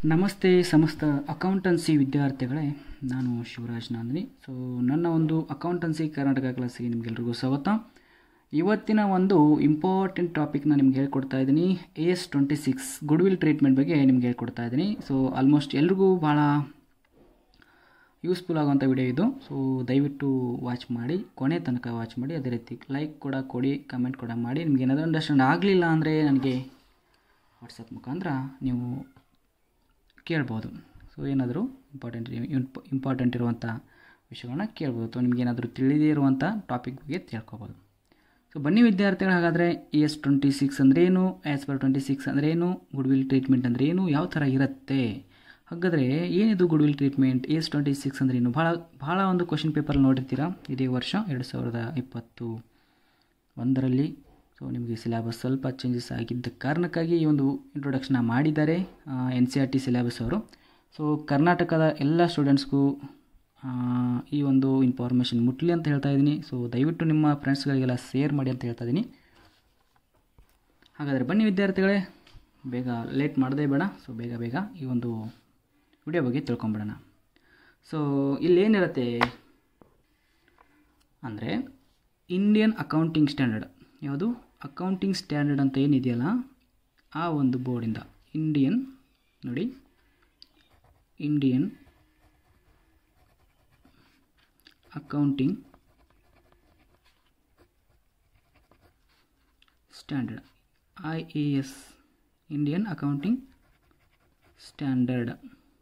ನಮಸ್ತೆ ಸಮಸ್ತ ಅಕೌಂಟೆನ್ಸಿ ವಿದ್ಯಾರ್ಥಿಗಳೇ ನಾನು ಶಿವರಾಜ್ ನಾಂದಿನಿ ಸೊ ನನ್ನ ಒಂದು ಅಕೌಂಟೆನ್ಸಿ ಕರ್ನಾಟಕ ಕ್ಲಾಸಿಗೆ ನಿಮಗೆಲ್ರಿಗೂ ಸ್ವಾಗತ ಇವತ್ತಿನ ಒಂದು ಇಂಪಾರ್ಟೆಂಟ್ ಟಾಪಿಕ್ನ ನಿಮ್ಗೆ ಹೇಳ್ಕೊಡ್ತಾ ಇದ್ದೀನಿ A S twenty six goodwill treatment ಬಗ್ಗೆ ನಿಮ್ಗೆ ಹೇಳ್ಕೊಡ್ತಾ ಇದ್ದೀನಿ ಸೊ ಆಲ್ಮೋಸ್ಟ್ ಎಲ್ರಿಗೂ ಭಾಳ ಯೂಸ್ಫುಲ್ ಆಗುವಂಥ ವಿಡಿಯೋ ಇದು ಸೊ ದಯವಿಟ್ಟು ವಾಚ್ ಮಾಡಿ ಕೊನೆ ತನಕ ವಾಚ್ ಮಾಡಿ ಅದೇ ರೀತಿ ಲೈಕ್ ಕೂಡ ಕೊಡಿ ಕಮೆಂಟ್ ಕೂಡ ಮಾಡಿ ನಿಮ್ಗೆ ಏನಾದರೂ ಅಂಡರ್ಸ್ಟ್ಯಾಂಡ್ ಆಗಲಿಲ್ಲ ಅಂದರೆ ನನಗೆ ವಾಟ್ಸಪ್ ಮುಖಾಂತರ ನೀವು ಕೇಳ್ಬೋದು ಸೊ ಏನಾದರೂ ಇಂಪಾರ್ಟೆಂಟ್ ಇಂಪಾರ್ಟೆಂಟ್ ಇರುವಂಥ ವಿಷಯಗಳನ್ನ ಕೇಳ್ಬೋದು ಅಥವಾ ನಿಮ್ಗೆ ಏನಾದರೂ ತಿಳಿದೇ ಇರುವಂಥ ಟಾಪಿಕ್ ಬಗ್ಗೆ ತಿಳ್ಕೊಬೋದು ಸೊ ಬನ್ನಿ ವಿದ್ಯಾರ್ಥಿಗಳು ಹಾಗಾದರೆ ಇ ಎಸ್ ಟ್ವೆಂಟಿ ಸಿಕ್ಸ್ ಅಂದ್ರೇನು ಆ್ಯಸ್ ಪರ್ ಟ್ವೆಂಟಿ ಸಿಕ್ಸ್ ಅಂದ್ರೇನು ಗುಡ್ ವಿಲ್ ಟ್ರೀಟ್ಮೆಂಟ್ ಅಂದ್ರೆ ಏನು ಯಾವ ಥರ ಇರುತ್ತೆ ಹಾಗಾದರೆ ಏನಿದು goodwill treatment A S twenty six ಅಂದ್ರೇನು ಭಾಳ ಭಾಳ ಒಂದು ಕ್ವಶನ್ ಪೇಪರ್ ನೋಡಿರ್ತೀರಾ ಇದೇ ವರ್ಷ ಎರಡು ಸಾವಿರದ ಇಪ್ಪತ್ತು ಒಂದರಲ್ಲಿ ಸೊ ನಿಮಗೆ ಸಿಲೆಬಸ್ ಸ್ವಲ್ಪ ಚೇಂಜಸ್ ಆಗಿದ್ದ ಕಾರಣಕ್ಕಾಗಿ ಈ ಒಂದು ಇಂಟ್ರೊಡಕ್ಷನ್ನ ಮಾಡಿದ್ದಾರೆ N C R T syllabus ಅವರು ಸೊ ಕರ್ನಾಟಕದ ಎಲ್ಲ ಸ್ಟೂಡೆಂಟ್ಸ್ಗೂ ಈ ಒಂದು ಇನ್ಫಾರ್ಮೇಷನ್ ಮುಟ್ಲಿ ಅಂತ ಹೇಳ್ತಾ ಇದ್ದೀನಿ ಸೊ ದಯವಿಟ್ಟು ನಿಮ್ಮ ಫ್ರೆಂಡ್ಸ್ಗಳಿಗೆಲ್ಲ ಶೇರ್ ಮಾಡಿ ಅಂತ ಹೇಳ್ತಾ ಇದ್ದೀನಿ ಹಾಗಾದರೆ ಬನ್ನಿ ವಿದ್ಯಾರ್ಥಿಗಳೇ ಬೇಗ ಲೇಟ್ ಮಾಡದೇ ಬೇಡ ಸೊ ಬೇಗ ಬೇಗ ಈ ಒಂದು ವಿಡಿಯೋ ಬಗ್ಗೆ ತಿಳ್ಕೊಂಬಿಡೋಣ ಸೊ ಇಲ್ಲೇನಿರುತ್ತೆ ಅಂದರೆ ಇಂಡಿಯನ್ ಅಕೌಂಟಿಂಗ್ ಸ್ಟ್ಯಾಂಡರ್ಡ್ ಯಾವುದು ಅಕೌಂಟಿಂಗ್ ಸ್ಟ್ಯಾಂಡರ್ಡ್ ಅಂತ ಏನಿದೆಯಲ್ಲ ಆ ಒಂದು ಬೋರ್ಡಿಂದ ಇಂಡಿಯನ್ ನೋಡಿ Indian accounting standard I A S Indian accounting standard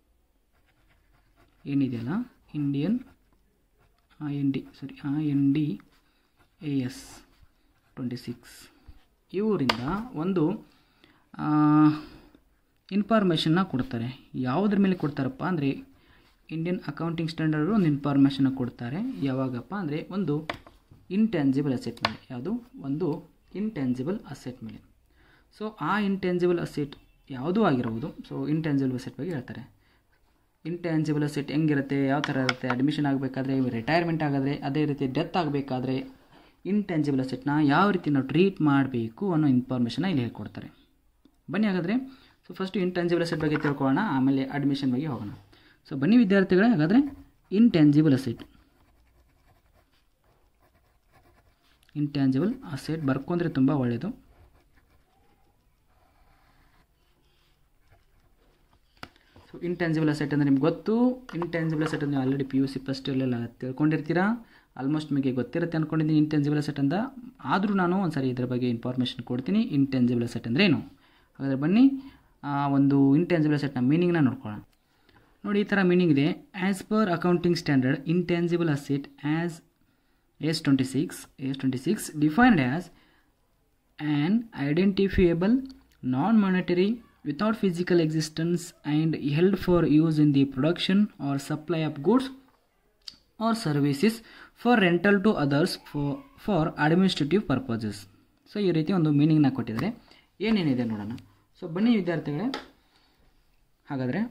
ಏನಿದೆಯಲ್ಲ Indian I N D sorry I N D A S twenty six ಇವರಿಂದ ಒಂದು ಇನ್ಫಾರ್ಮೇಷನ್ನ ಕೊಡ್ತಾರೆ ಯಾವುದ್ರ ಮೇಲೆ ಕೊಡ್ತಾರಪ್ಪ ಅಂದರೆ ಇಂಡಿಯನ್ ಅಕೌಂಟಿಂಗ್ ಸ್ಟ್ಯಾಂಡರ್ಡು ಒಂದು ಇನ್ಫಾರ್ಮೇಷನ್ನ ಕೊಡ್ತಾರೆ ಯಾವಾಗಪ್ಪ ಅಂದರೆ ಒಂದು ಇಂಟ್ಯಾನ್ಜಿಬಲ್ ಅಸೆಟ್ ಮೇಲೆ ಯಾವುದು ಒಂದು ಇಂಟ್ಯಾನ್ಜಿಬಲ್ ಅಸೆಟ್ ಮೇಲೆ ಸೊ ಆ ಇಂಟ್ಯಾನ್ಜಿಬಲ್ ಅಸೆಟ್ ಯಾವುದೂ ಆಗಿರ್ಬೋದು ಸೊ ಇಂಟ್ಯಾನ್ಜಿಬಲ್ ಅಸೆಟ್ ಬಗ್ಗೆ ಹೇಳ್ತಾರೆ ಇಂಟ್ಯಾನ್ಜಿಬಲ್ ಅಸೆಟ್ ಹೆಂಗಿರುತ್ತೆ ಯಾವ ಥರ ಇರುತ್ತೆ ಅಡ್ಮಿಷನ್ ಆಗಬೇಕಾದ್ರೆ ರಿಟೈರ್ಮೆಂಟ್ ಆಗಿದ್ರೆ ಅದೇ ರೀತಿ ಡೆತ್ ಆಗಬೇಕಾದ್ರೆ ಇಂಟ್ಯಾನ್ಜಿಬಲ್ ಅಸೆಟ್ನ ಯಾವ ರೀತಿ ನಾವು ಟ್ರೀಟ್ ಮಾಡಬೇಕು ಅನ್ನೋ ಇನ್ಫಾರ್ಮೇಷನ್ನ ಇಲ್ಲಿ ಹೇಳ್ಕೊಡ್ತಾರೆ ಬನ್ನಿ ಹಾಗಾದರೆ ಸೊ ಫಸ್ಟು ಇಂಟ್ಯಾನ್ಜಿಬಲ್ ಅಸೆಟ್ ಬಗ್ಗೆ ತಿಳ್ಕೊಳ್ಳೋಣ ಆಮೇಲೆ ಅಡ್ಮಿಷನ್ ಬಗ್ಗೆ ಹೋಗೋಣ ಸೊ ಬನ್ನಿ ವಿದ್ಯಾರ್ಥಿಗಳೇ ಹಾಗಾದರೆ ಇಂಟ್ಯಾನ್ಜಿಬಲ್ ಅಸೆಟ್ ಇಂಟ್ಯಾನ್ಜಿಬಲ್ ಅಸೆಟ್ ಬರ್ಕೊಂಡ್ರೆ ತುಂಬ ಒಳ್ಳೆಯದು ಸೊ ಇಂಟ್ಯಾನ್ಜಿಬಲ್ ಅಸೆಟ್ ಅಂದರೆ ನಿಮ್ಗೆ ಗೊತ್ತು ಇಂಟ್ಯಾನ್ಜಿಬಲ್ ಅಸೆಟ್ ಅಂದರೆ already P U C first ಇರಲಿಲ್ಲ ತಿಳ್ಕೊಂಡಿರ್ತೀರಾ ಆಲ್ಮೋಸ್ಟ್ ನಿಮಗೆ ಗೊತ್ತಿರುತ್ತೆ ಅಂದ್ಕೊಂಡಿದ್ದೀನಿ ಇಂಟೆನ್ಜಿಬಲ್ ಅಸೆಟ್ ಅಂತ ಆದರೂ ನಾನು ಒಂದು ಸಾರಿ ಇದರ ಬಗ್ಗೆ ಇನ್ಫಾರ್ಮೇಷನ್ ಕೊಡ್ತೀನಿ ಇಂಟೆನ್ಜಿಬಲ್ ಅಸೆಟ್ ಅಂದರೆ ಏನು ಹಾಗಾದರೆ ಬನ್ನಿ ಒಂದು ಇಂಟೆನ್ಜಿಬಲ್ ಅಸೆಟ್ನ ಮೀನಿಂಗ್ನ ನೋಡ್ಕೊಳ್ಳೋಣ ನೋಡಿ ಈ ಥರ ಮೀನಿಂಗ್ ಇದೆ as per accounting standard intangible asset as S twenty six S twenty six defined as an identifiable non monetary without physical existence and held for use in the production or supply of goods or services for rental to others for for administrative purposes so ಈ ರೀತಿ ಒಂದು ಮೀನಿಂಗ್ನ ಕೊಟ್ಟಿದ್ದಾರೆ ಏನೇನಿದೆ ನೋಡೋಣ so ಬನ್ನಿ ವಿದ್ಯಾರ್ಥಿಗಳೇ ಹಾಗಾದರೆ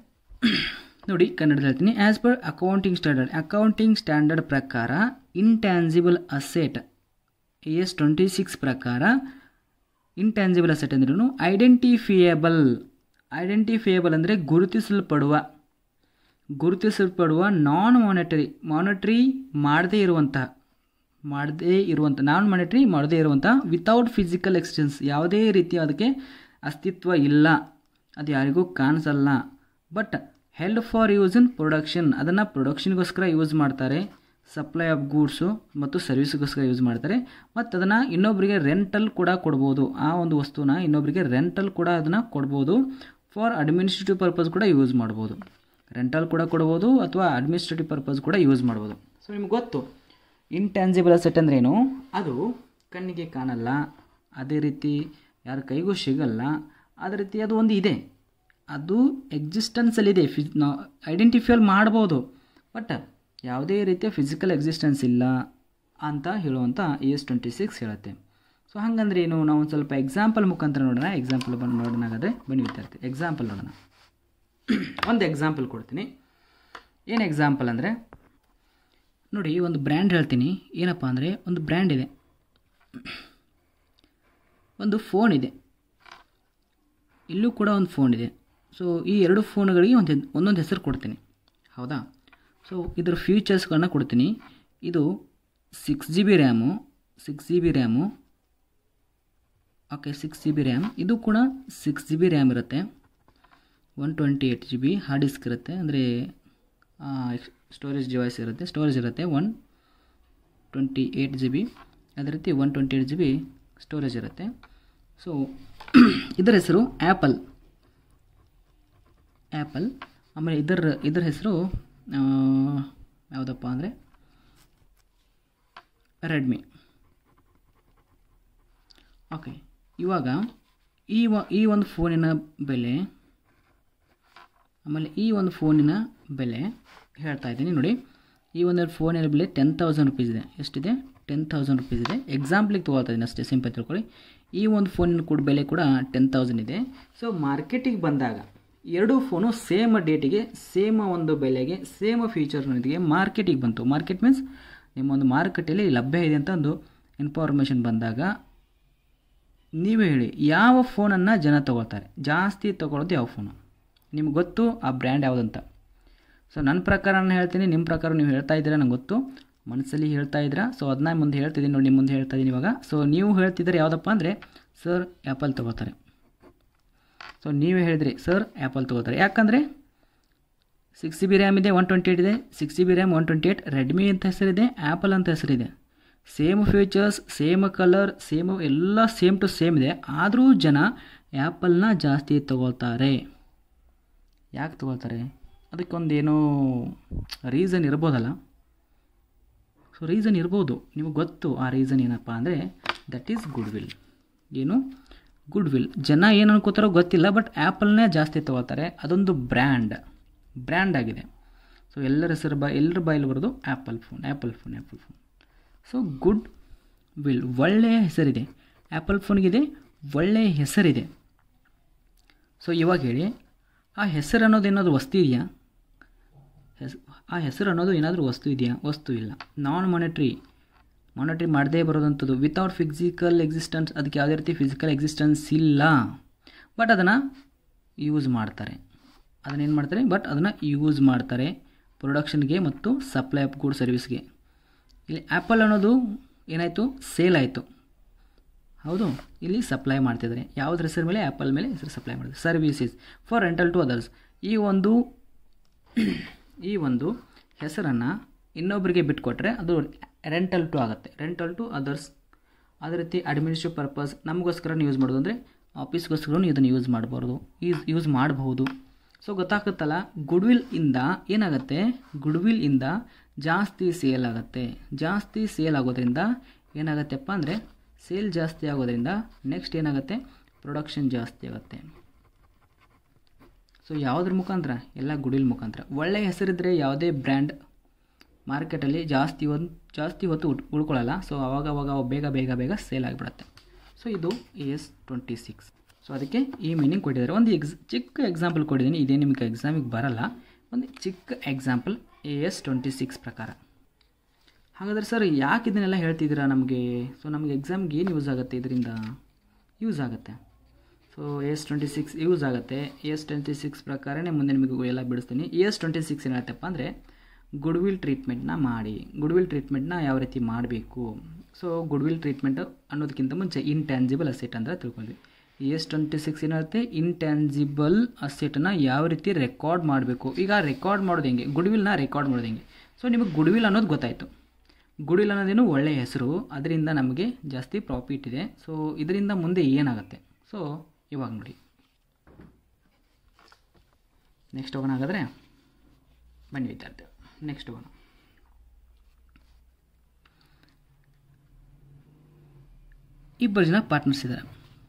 ನೋಡಿ ಕನ್ನಡದಲ್ಲಿ ಹೇಳ್ತೀನಿ as per accounting standard accounting standard ಪ್ರಕಾರ intangible asset S twenty six ಪ್ರಕಾರ ಇಂಟ್ಯಾನ್ಸಿಬಲ್ ಅಸೆಟ್ ಅಂದ್ರೂ ಐಡೆಂಟಿಫಿಯೇಬಲ್ ಐಡೆಂಟಿಫಿಯೇಬಲ್ ಅಂದರೆ ಗುರುತಿಸಲ್ಪಡುವ ಗುರುತಿಸಲ್ಪಡುವ ನಾನ್ ಮಾನಿಟರಿ ಮಾನಿಟರಿ ಮಾಡದೇ ಇರುವಂತಹ ಮಾಡದೇ ಇರುವಂಥ ನಾನ್ ಮಾನಿಟರಿ ಮಾಡದೇ ಇರುವಂಥ ವಿತೌಟ್ ಫಿಸಿಕಲ್ ಎಕ್ಸ್ಟೆನ್ಸ್ ಯಾವುದೇ ರೀತಿ ಅದಕ್ಕೆ ಅಸ್ತಿತ್ವ ಇಲ್ಲ ಅದು ಯಾರಿಗೂ ಕಾಣಿಸಲ್ಲ but held for use in production ಅದನ್ನು ಪ್ರೊಡಕ್ಷನ್ಗೋಸ್ಕರ ಯೂಸ್ ಮಾಡ್ತಾರೆ ಸಪ್ಲೈ ಆಫ್ ಗೂಡ್ಸು ಮತ್ತು ಸರ್ವಿಸ್ಗೋಸ್ಕರ ಯೂಸ್ ಮಾಡ್ತಾರೆ ಮತ್ತು ಅದನ್ನು ಇನ್ನೊಬ್ಬರಿಗೆ ರೆಂಟಲ್ ಕೂಡ ಕೊಡ್ಬೋದು ಆ ಒಂದು ವಸ್ತುನ ಇನ್ನೊಬ್ಬರಿಗೆ ರೆಂಟಲ್ ಕೂಡ ಅದನ್ನು ಕೊಡ್ಬೋದು ಫಾರ್ ಅಡ್ಮಿನಿಸ್ಟ್ರೇಟಿವ್ ಪರ್ಪಸ್ ಕೂಡ ಯೂಸ್ ಮಾಡ್ಬೋದು ರೆಂಟಲ್ ಕೂಡ ಕೊಡ್ಬೋದು ಅಥವಾ ಅಡ್ಮಿನಿಸ್ಟ್ರೇಟಿವ್ ಪರ್ಪಸ್ ಕೂಡ ಯೂಸ್ ಮಾಡ್ಬೋದು ಸೊ ನಿಮ್ಗೆ ಗೊತ್ತು ಇಂಟ್ಯಾನ್ಸಿಬಲ್ ಅಸೆಟ್ ಅಂದ್ರೇನು ಅದು ಕಣ್ಣಿಗೆ ಕಾಣಲ್ಲ ಅದೇ ರೀತಿ ಯಾರ ಕೈಗೂ ಸಿಗಲ್ಲ ಅದೇ ರೀತಿ ಅದು ಒಂದು ಇದೆ ಅದು ಎಕ್ಸಿಸ್ಟೆನ್ಸಲ್ಲಿದೆ ಫಿ ನಾವು ಐಡೆಂಟಿಫೈಲ್ ಮಾಡ್ಬೋದು ಬಟ್ ಯಾವುದೇ ರೀತಿಯ ಫಿಸಿಕಲ್ ಎಕ್ಸಿಸ್ಟೆನ್ಸ್ ಇಲ್ಲ ಅಂತ ಹೇಳುವಂಥ ಇ ಎಸ್ ಟ್ವೆಂಟಿ ಸಿಕ್ಸ್ ಹೇಳುತ್ತೆ ಸೊ ಹಾಗಂದ್ರೆ ಏನು ನಾವು ಒಂದು ಸ್ವಲ್ಪ ಎಕ್ಸಾಂಪಲ್ ಮುಖಾಂತರ ನೋಡೋಣ ಎಕ್ಸಾಂಪಲ್ ಬಂದು ನೋಡೋಣ ಹಾಗಾದರೆ ಬನ್ನಿ ವಿದ್ಯಾರ್ಥಿ ಎಕ್ಸಾಂಪಲ್ ನೋಡೋಣ ಒಂದು ಎಕ್ಸಾಂಪಲ್ ಕೊಡ್ತೀನಿ ಏನು ಎಕ್ಸಾಂಪಲ್ ಅಂದರೆ ನೋಡಿ ಒಂದು ಬ್ರ್ಯಾಂಡ್ ಹೇಳ್ತೀನಿ ಏನಪ್ಪ ಅಂದರೆ ಒಂದು ಬ್ರ್ಯಾಂಡ್ ಇದೆ ಒಂದು ಫೋನ್ ಇದೆ ಇಲ್ಲೂ ಕೂಡ ಒಂದು ಫೋನ್ ಇದೆ ಸೊ ಈ ಎರಡು ಫೋನ್ಗಳಿಗೆ ಒಂದು ಒಂದೊಂದು ಹೆಸರು ಕೊಡ್ತೀನಿ ಹೌದಾ ಸೊ ಇದರ ಫೀಚರ್ಸ್ಗಳನ್ನ ಕೊಡ್ತೀನಿ ಇದು six G B RAM six G B RAM okay six G B RAM ಇದು ಕೂಡ ಸಿಕ್ಸ್ ಜಿ ಬಿ ರ್ಯಾಮ್ ಇರುತ್ತೆ one twenty eight G B hard disk ಇರುತ್ತೆ ಅಂದರೆ ಸ್ಟೋರೇಜ್ ಡಿವೈಸ್ ಇರುತ್ತೆ ಸ್ಟೋರೇಜ್ ಇರುತ್ತೆ one twenty eight G B ಅದೇ ರೀತಿ one twenty eight G B storage ಇರುತ್ತೆ ಸೊ ಇದರ ಹೆಸರು ಆ್ಯಪಲ್ ಆ್ಯಪಲ್ ಆಮೇಲೆ ಇದರ ಇದರ ಹೆಸರು ಯಾವುದಪ್ಪ ಅಂದರೆ ರೆಡ್ಮಿ ಓಕೆ ಇವಾಗ ಈ ವ ಈ ಒಂದು ಫೋನಿನ ಬೆಲೆ ಆಮೇಲೆ ಈ ಒಂದು ಫೋನಿನ ಬೆಲೆ ಹೇಳ್ತಾ ಇದ್ದೀನಿ ನೋಡಿ ಈ ಒಂದು ಫೋನಿನ ಬೆಲೆ ಟೆನ್ ತೌಸಂಡ್ ರುಪೀಸ್ ಇದೆ ಎಷ್ಟಿದೆ ಟೆನ್ ತೌಸಂಡ್ ರುಪೀಸ್ ಇದೆ ಎಕ್ಸಾಂಪ್ಲಿಗೆ ತೊಗೊಳ್ತಾ ಇದ್ದೀನಿ ಅಷ್ಟೇ ಸಿಂಪಲ್ ತಿಳ್ಕೊಳ್ಳಿ ಈ ಒಂದು ಫೋನಿನ ಕೂಡ ಬೆಲೆ ಕೂಡ ಟೆನ್ ತೌಸಂಡ್ ಇದೆ ಸೊ ಮಾರ್ಕೆಟಿಗೆ ಬಂದಾಗ ಎರಡೂ ಫೋನು ಸೇಮ್ ಡೇಟಿಗೆ ಸೇಮ್ ಒಂದು ಬೆಲೆಗೆ ಸೇಮ್ ಫೀಚರ್ನೊಂದಿಗೆ ಮಾರ್ಕೆಟಿಗೆ ಬಂತು ಮಾರ್ಕೆಟ್ ಮೀನ್ಸ್ ನಿಮ್ಮ ಒಂದು ಮಾರುಕಟ್ಟೆಯಲ್ಲಿ ಲಭ್ಯ ಇದೆ ಅಂತ ಒಂದು ಇನ್ಫಾರ್ಮೇಷನ್ ಬಂದಾಗ ನೀವೇ ಹೇಳಿ ಯಾವ ಫೋನನ್ನು ಜನ ತೊಗೊಳ್ತಾರೆ ಜಾಸ್ತಿ ತೊಗೊಳ್ಳೋದು ಯಾವ ಫೋನು ನಿಮ್ಗೆ ಗೊತ್ತು ಆ ಬ್ರ್ಯಾಂಡ್ ಯಾವುದಂತ ಸೊ ನನ್ನ ಪ್ರಕಾರ ನಾನು ಹೇಳ್ತೀನಿ ನಿಮ್ಮ ಪ್ರಕಾರ ನೀವು ಹೇಳ್ತಾ ಇದ್ದೀರಾ ನಂಗೆ ಗೊತ್ತು ಮನಸ್ಸಲ್ಲಿ ಹೇಳ್ತಾ ಇದ್ದೀರಾ ಸೊ ಅದನ್ನ ಮುಂದೆ ಹೇಳ್ತಿದ್ದೀನಿ ನೋಡಿ ನಿಮ್ಮ ಮುಂದೆ ಹೇಳ್ತಾ ಇದ್ದೀನಿ ಇವಾಗ ಸೊ ನೀವು ಹೇಳ್ತಿದ್ದೀರಾ ಯಾವುದಪ್ಪ ಅಂದರೆ ಸರ್ ಆ್ಯಪಲ್ ತೊಗೋತಾರೆ ಸೊ ನೀವೇ ಹೇಳಿದ್ರಿ ಸರ್ ಆ್ಯಪಲ್ ತೊಗೋತಾರೆ ಯಾಕಂದರೆ ಸಿಕ್ಸ್ ಜಿ ಬಿ ರ್ಯಾಮ್ ಇದೆ ಒನ್ ಟ್ವೆಂಟಿ ಏಟ್ ಇದೆ six G B RAM one twenty eight Redmi ಅಂತ ಹೆಸರಿದೆ ಆ್ಯಪಲ್ ಅಂತ ಹೆಸರಿದೆ same features same colour same ಎಲ್ಲ ಸೇಮ್ ಟು ಸೇಮ್ ಇದೆ ಆದರೂ ಜನ ಆ್ಯಪಲ್ನ ಜಾಸ್ತಿ ತೊಗೊಳ್ತಾರೆ ಯಾಕೆ ತೊಗೊಳ್ತಾರೆ ಅದಕ್ಕೊಂದು ಏನೋ ರೀಸನ್ ಇರ್ಬೋದಲ್ಲ ಸೊ ರೀಸನ್ ಇರ್ಬೋದು ನಿಮಗೆ ಗೊತ್ತು ಆ ರೀಸನ್ ಏನಪ್ಪ ಅಂದರೆ ದಟ್ ಈಸ್ ಗುಡ್ ವಿಲ್ ಏನು ಗುಡ್ ವಿಲ್ ಜನ ಏನು ಅನ್ಕೋತಾರೋ ಗೊತ್ತಿಲ್ಲ ಬಟ್ ಆ್ಯಪಲ್ನೇ ಜಾಸ್ತಿ ತೊಗೋತಾರೆ ಅದೊಂದು ಬ್ರ್ಯಾಂಡ್ ಬ್ರ್ಯಾಂಡ್ ಆಗಿದೆ ಸೊ ಎಲ್ಲರ ಹೆಸರು ಬಾ ಎಲ್ಲರ ಬಾಯಲ್ಲಿ ಬರೋದು Apple phone Apple phone Apple phone so goodwill ಒಳ್ಳೆಯ ಹೆಸರಿದೆ ಆ್ಯಪಲ್ ಫೋನ್ಗಿದೆ ಒಳ್ಳೆಯ ಹೆಸರಿದೆ ಸೊ ಇವಾಗ ಹೇಳಿ ಆ ಹೆಸರು ಅನ್ನೋದು ಏನಾದರೂ ವಸ್ತು ಇದೆಯಾ ಹೆಸ್ ಆ ಹೆಸರು ಅನ್ನೋದು ಏನಾದರೂ ವಸ್ತು ಇದೆಯಾ ವಸ್ತು ಇಲ್ಲ ನಾನ್ ಮಾನಿಟ್ರಿ ಮಾನಿಟ್ರಿ ಮಾಡದೇ ಬರೋದಂಥದ್ದು ವಿತೌಟ್ ಫಿಸಿಕಲ್ ಎಕ್ಸಿಸ್ಟೆನ್ಸ್ ಅದಕ್ಕೆ ಯಾವುದೇ ರೀತಿ ಫಿಸಿಕಲ್ ಎಕ್ಸಿಸ್ಟೆನ್ಸ್ ಇಲ್ಲ ಬಟ್ ಅದನ್ನು ಯೂಸ್ ಮಾಡ್ತಾರೆ ಅದನ್ನೇನು ಮಾಡ್ತಾರೆ ಬಟ್ ಅದನ್ನು ಯೂಸ್ ಮಾಡ್ತಾರೆ ಪ್ರೊಡಕ್ಷನ್ಗೆ ಮತ್ತು ಸಪ್ಲೈ ಆಫ್ ಗುಡ್ ಸರ್ವಿಸ್ಗೆ ಇಲ್ಲಿ ಆ್ಯಪಲ್ ಅನ್ನೋದು ಏನಾಯಿತು ಸೇಲ್ ಆಯಿತು ಹೌದು ಇಲ್ಲಿ ಸಪ್ಲೈ ಮಾಡ್ತಿದ್ದಾರೆ ಯಾವುದ್ರ ಹೆಸರು ಮೇಲೆ ಆ್ಯಪಲ್ ಮೇಲೆ ಹೆಸರು ಸಪ್ಲೈ ಮಾಡಿದ್ರು services for rental to others ಈ ಒಂದು ಈ ಒಂದು ಹೆಸರನ್ನು ಇನ್ನೊಬ್ಬರಿಗೆ ಬಿಟ್ಕೊಟ್ರೆ ಅದು ರೆಂಟಲ್ ಟು ಆಗುತ್ತೆ ರೆಂಟಲ್ ಟು ಅದರ್ಸ್ ಅದೇ ರೀತಿ ಅಡ್ಮಿನಿಸ್ಟ್ರೇಟಿವ್ ಪರ್ಪಸ್ ನಮಗೋಸ್ಕರ ಯೂಸ್ ಮಾಡೋದು ಅಂದರೆ ಆಫೀಸ್ಗೋಸ್ಕರ ಇದನ್ನು ಯೂಸ್ ಮಾಡಬಾರ್ದು ಯೂಸ್ ಯೂಸ್ ಮಾಡಬಹುದು ಸೊ ಗೊತ್ತಾಗುತ್ತಲ್ಲ ಗುಡ್ವಿಲ್ ಇಂದ ಏನಾಗುತ್ತೆ ಗುಡ್ವಿಲ್ ಇಂದ ಜಾಸ್ತಿ ಸೇಲ್ ಆಗುತ್ತೆ ಜಾಸ್ತಿ ಸೇಲ್ ಆಗೋದ್ರಿಂದ ಏನಾಗತ್ತೆಪ್ಪ ಅಂದರೆ ಸೇಲ್ ಜಾಸ್ತಿ ಆಗೋದ್ರಿಂದ ನೆಕ್ಸ್ಟ್ ಏನಾಗುತ್ತೆ ಪ್ರೊಡಕ್ಷನ್ ಜಾಸ್ತಿ ಆಗುತ್ತೆ ಸೊ ಯಾವುದ್ರ ಮುಖಾಂತರ ಎಲ್ಲ ಗುಡಿಲ್ ಮುಖಾಂತರ ಒಳ್ಳೆಯ ಹೆಸರಿದ್ದರೆ ಯಾವುದೇ ಬ್ರ್ಯಾಂಡ್ ಮಾರ್ಕೆಟಲ್ಲಿ ಜಾಸ್ತಿ ಒಂದು ಜಾಸ್ತಿ ಹೊತ್ತು ಉಟ್ ಉಳ್ಕೊಳ್ಳಲ್ಲ ಸೊ ಅವಾಗ ಅವಾಗ ಅವು ಬೇಗ ಬೇಗ ಬೇಗ ಸೇಲ್ ಆಗಿಬಿಡುತ್ತೆ ಸೊ ಇದು A S twenty six so ಅದಕ್ಕೆ ಈ ಮೀನಿಂಗ್ ಕೊಟ್ಟಿದ್ದಾರೆ ಒಂದು ಎಕ್ಸ್ ಚಿಕ್ಕ ಎಕ್ಸಾಂಪಲ್ ಕೊಟ್ಟಿದ್ದೀನಿ ಇದೇ ನಿಮಗೆ ಎಕ್ಸಾಮಿಗೆ ಬರಲ್ಲ ಒಂದು ಚಿಕ್ಕ example A S twenty six ಪ್ರಕಾರ ಹಾಗಾದರೆ ಸರ್ ಯಾಕೆ ಇದನ್ನೆಲ್ಲ ಹೇಳ್ತಿದ್ದೀರಾ ನಮಗೆ ಸೊ ನಮಗೆ ಎಕ್ಸಾಮ್ಗೆ ಏನು ಯೂಸ್ ಆಗುತ್ತೆ ಇದರಿಂದ ಯೂಸ್ ಆಗುತ್ತೆ so S twenty six use ಆಗುತ್ತೆ ಎಸ್ ಟ್ವೆಂಟಿ ಸಿಕ್ಸ್ ಪ್ರಕಾರನೇ ಮುಂದೆ ನಿಮಗೆ ಎಲ್ಲ ಬಿಡಿಸ್ತೀನಿ ಎಸ್ ಟ್ವೆಂಟಿ ಸಿಕ್ಸ್ ಏನಾಗುತ್ತಪ್ಪ ಅಂದರೆ ಗುಡ್ ವಿಲ್ ಟ್ರೀಟ್ಮೆಂಟ್ನ ಮಾಡಿ ಗುಡ್ ವಿಲ್ ಟ್ರೀಟ್ಮೆಂಟ್ನ ಯಾವ ರೀತಿ ಮಾಡಬೇಕು ಸೊ ಗುಡ್ ವಿಲ್ ಟ್ರೀಟ್ಮೆಂಟ್ ಅನ್ನೋದಕ್ಕಿಂತ ಮುಂಚೆ ಇಂಟ್ಯಾನ್ಜಿಬಲ್ ಅಸೆಟ್ ಅಂದರೆ ತಿಳ್ಕೊಂಡ್ವಿ ಎಸ್ ಟ್ವೆಂಟಿ ಸಿಕ್ಸ್ ಏನಾಗುತ್ತೆ ಇಂಟ್ಯಾನ್ಜಿಬಲ್ ಅಸೆಟನ್ನು ಯಾವ ರೀತಿ ರೆಕಾರ್ಡ್ ಮಾಡಬೇಕು ಈಗ ರೆಕಾರ್ಡ್ ಮಾಡೋದು ಹೆಂಗೆ ಗುಡ್ ವಿಲ್ನ ರೆಕಾರ್ಡ್ ಮಾಡೋದು ಹೆಂಗೆ ಸೊ ನಿಮಗೆ ಗುಡ್ ವಿಲ್ ಅನ್ನೋದು ಗೊತ್ತಾಯಿತು ಗುಡ್ ವಿಲ್ ಅನ್ನೋದೇನು ಒಳ್ಳೆಯ ಹೆಸರು ಅದರಿಂದ ನಮಗೆ ಜಾಸ್ತಿ ಪ್ರಾಫಿಟ್ ಇದೆ ಸೊ ಇದರಿಂದ ಮುಂದೆ ಏನಾಗುತ್ತೆ ಸೊ ಇವಾಗ ನೋಡಿ ನೆಕ್ಸ್ಟ್ ಹೋಗೋಣ ಹಾಗಾದರೆ ಬನ್ನಿ ವಿದ್ಯಾರ್ಥಿ ನೆಕ್ಸ್ಟ್ ಹೋಗೋಣ ಇಬ್ಬರು ಜನ ಪಾರ್ಟ್ನರ್ಸ್ ಇದ್ದಾರೆ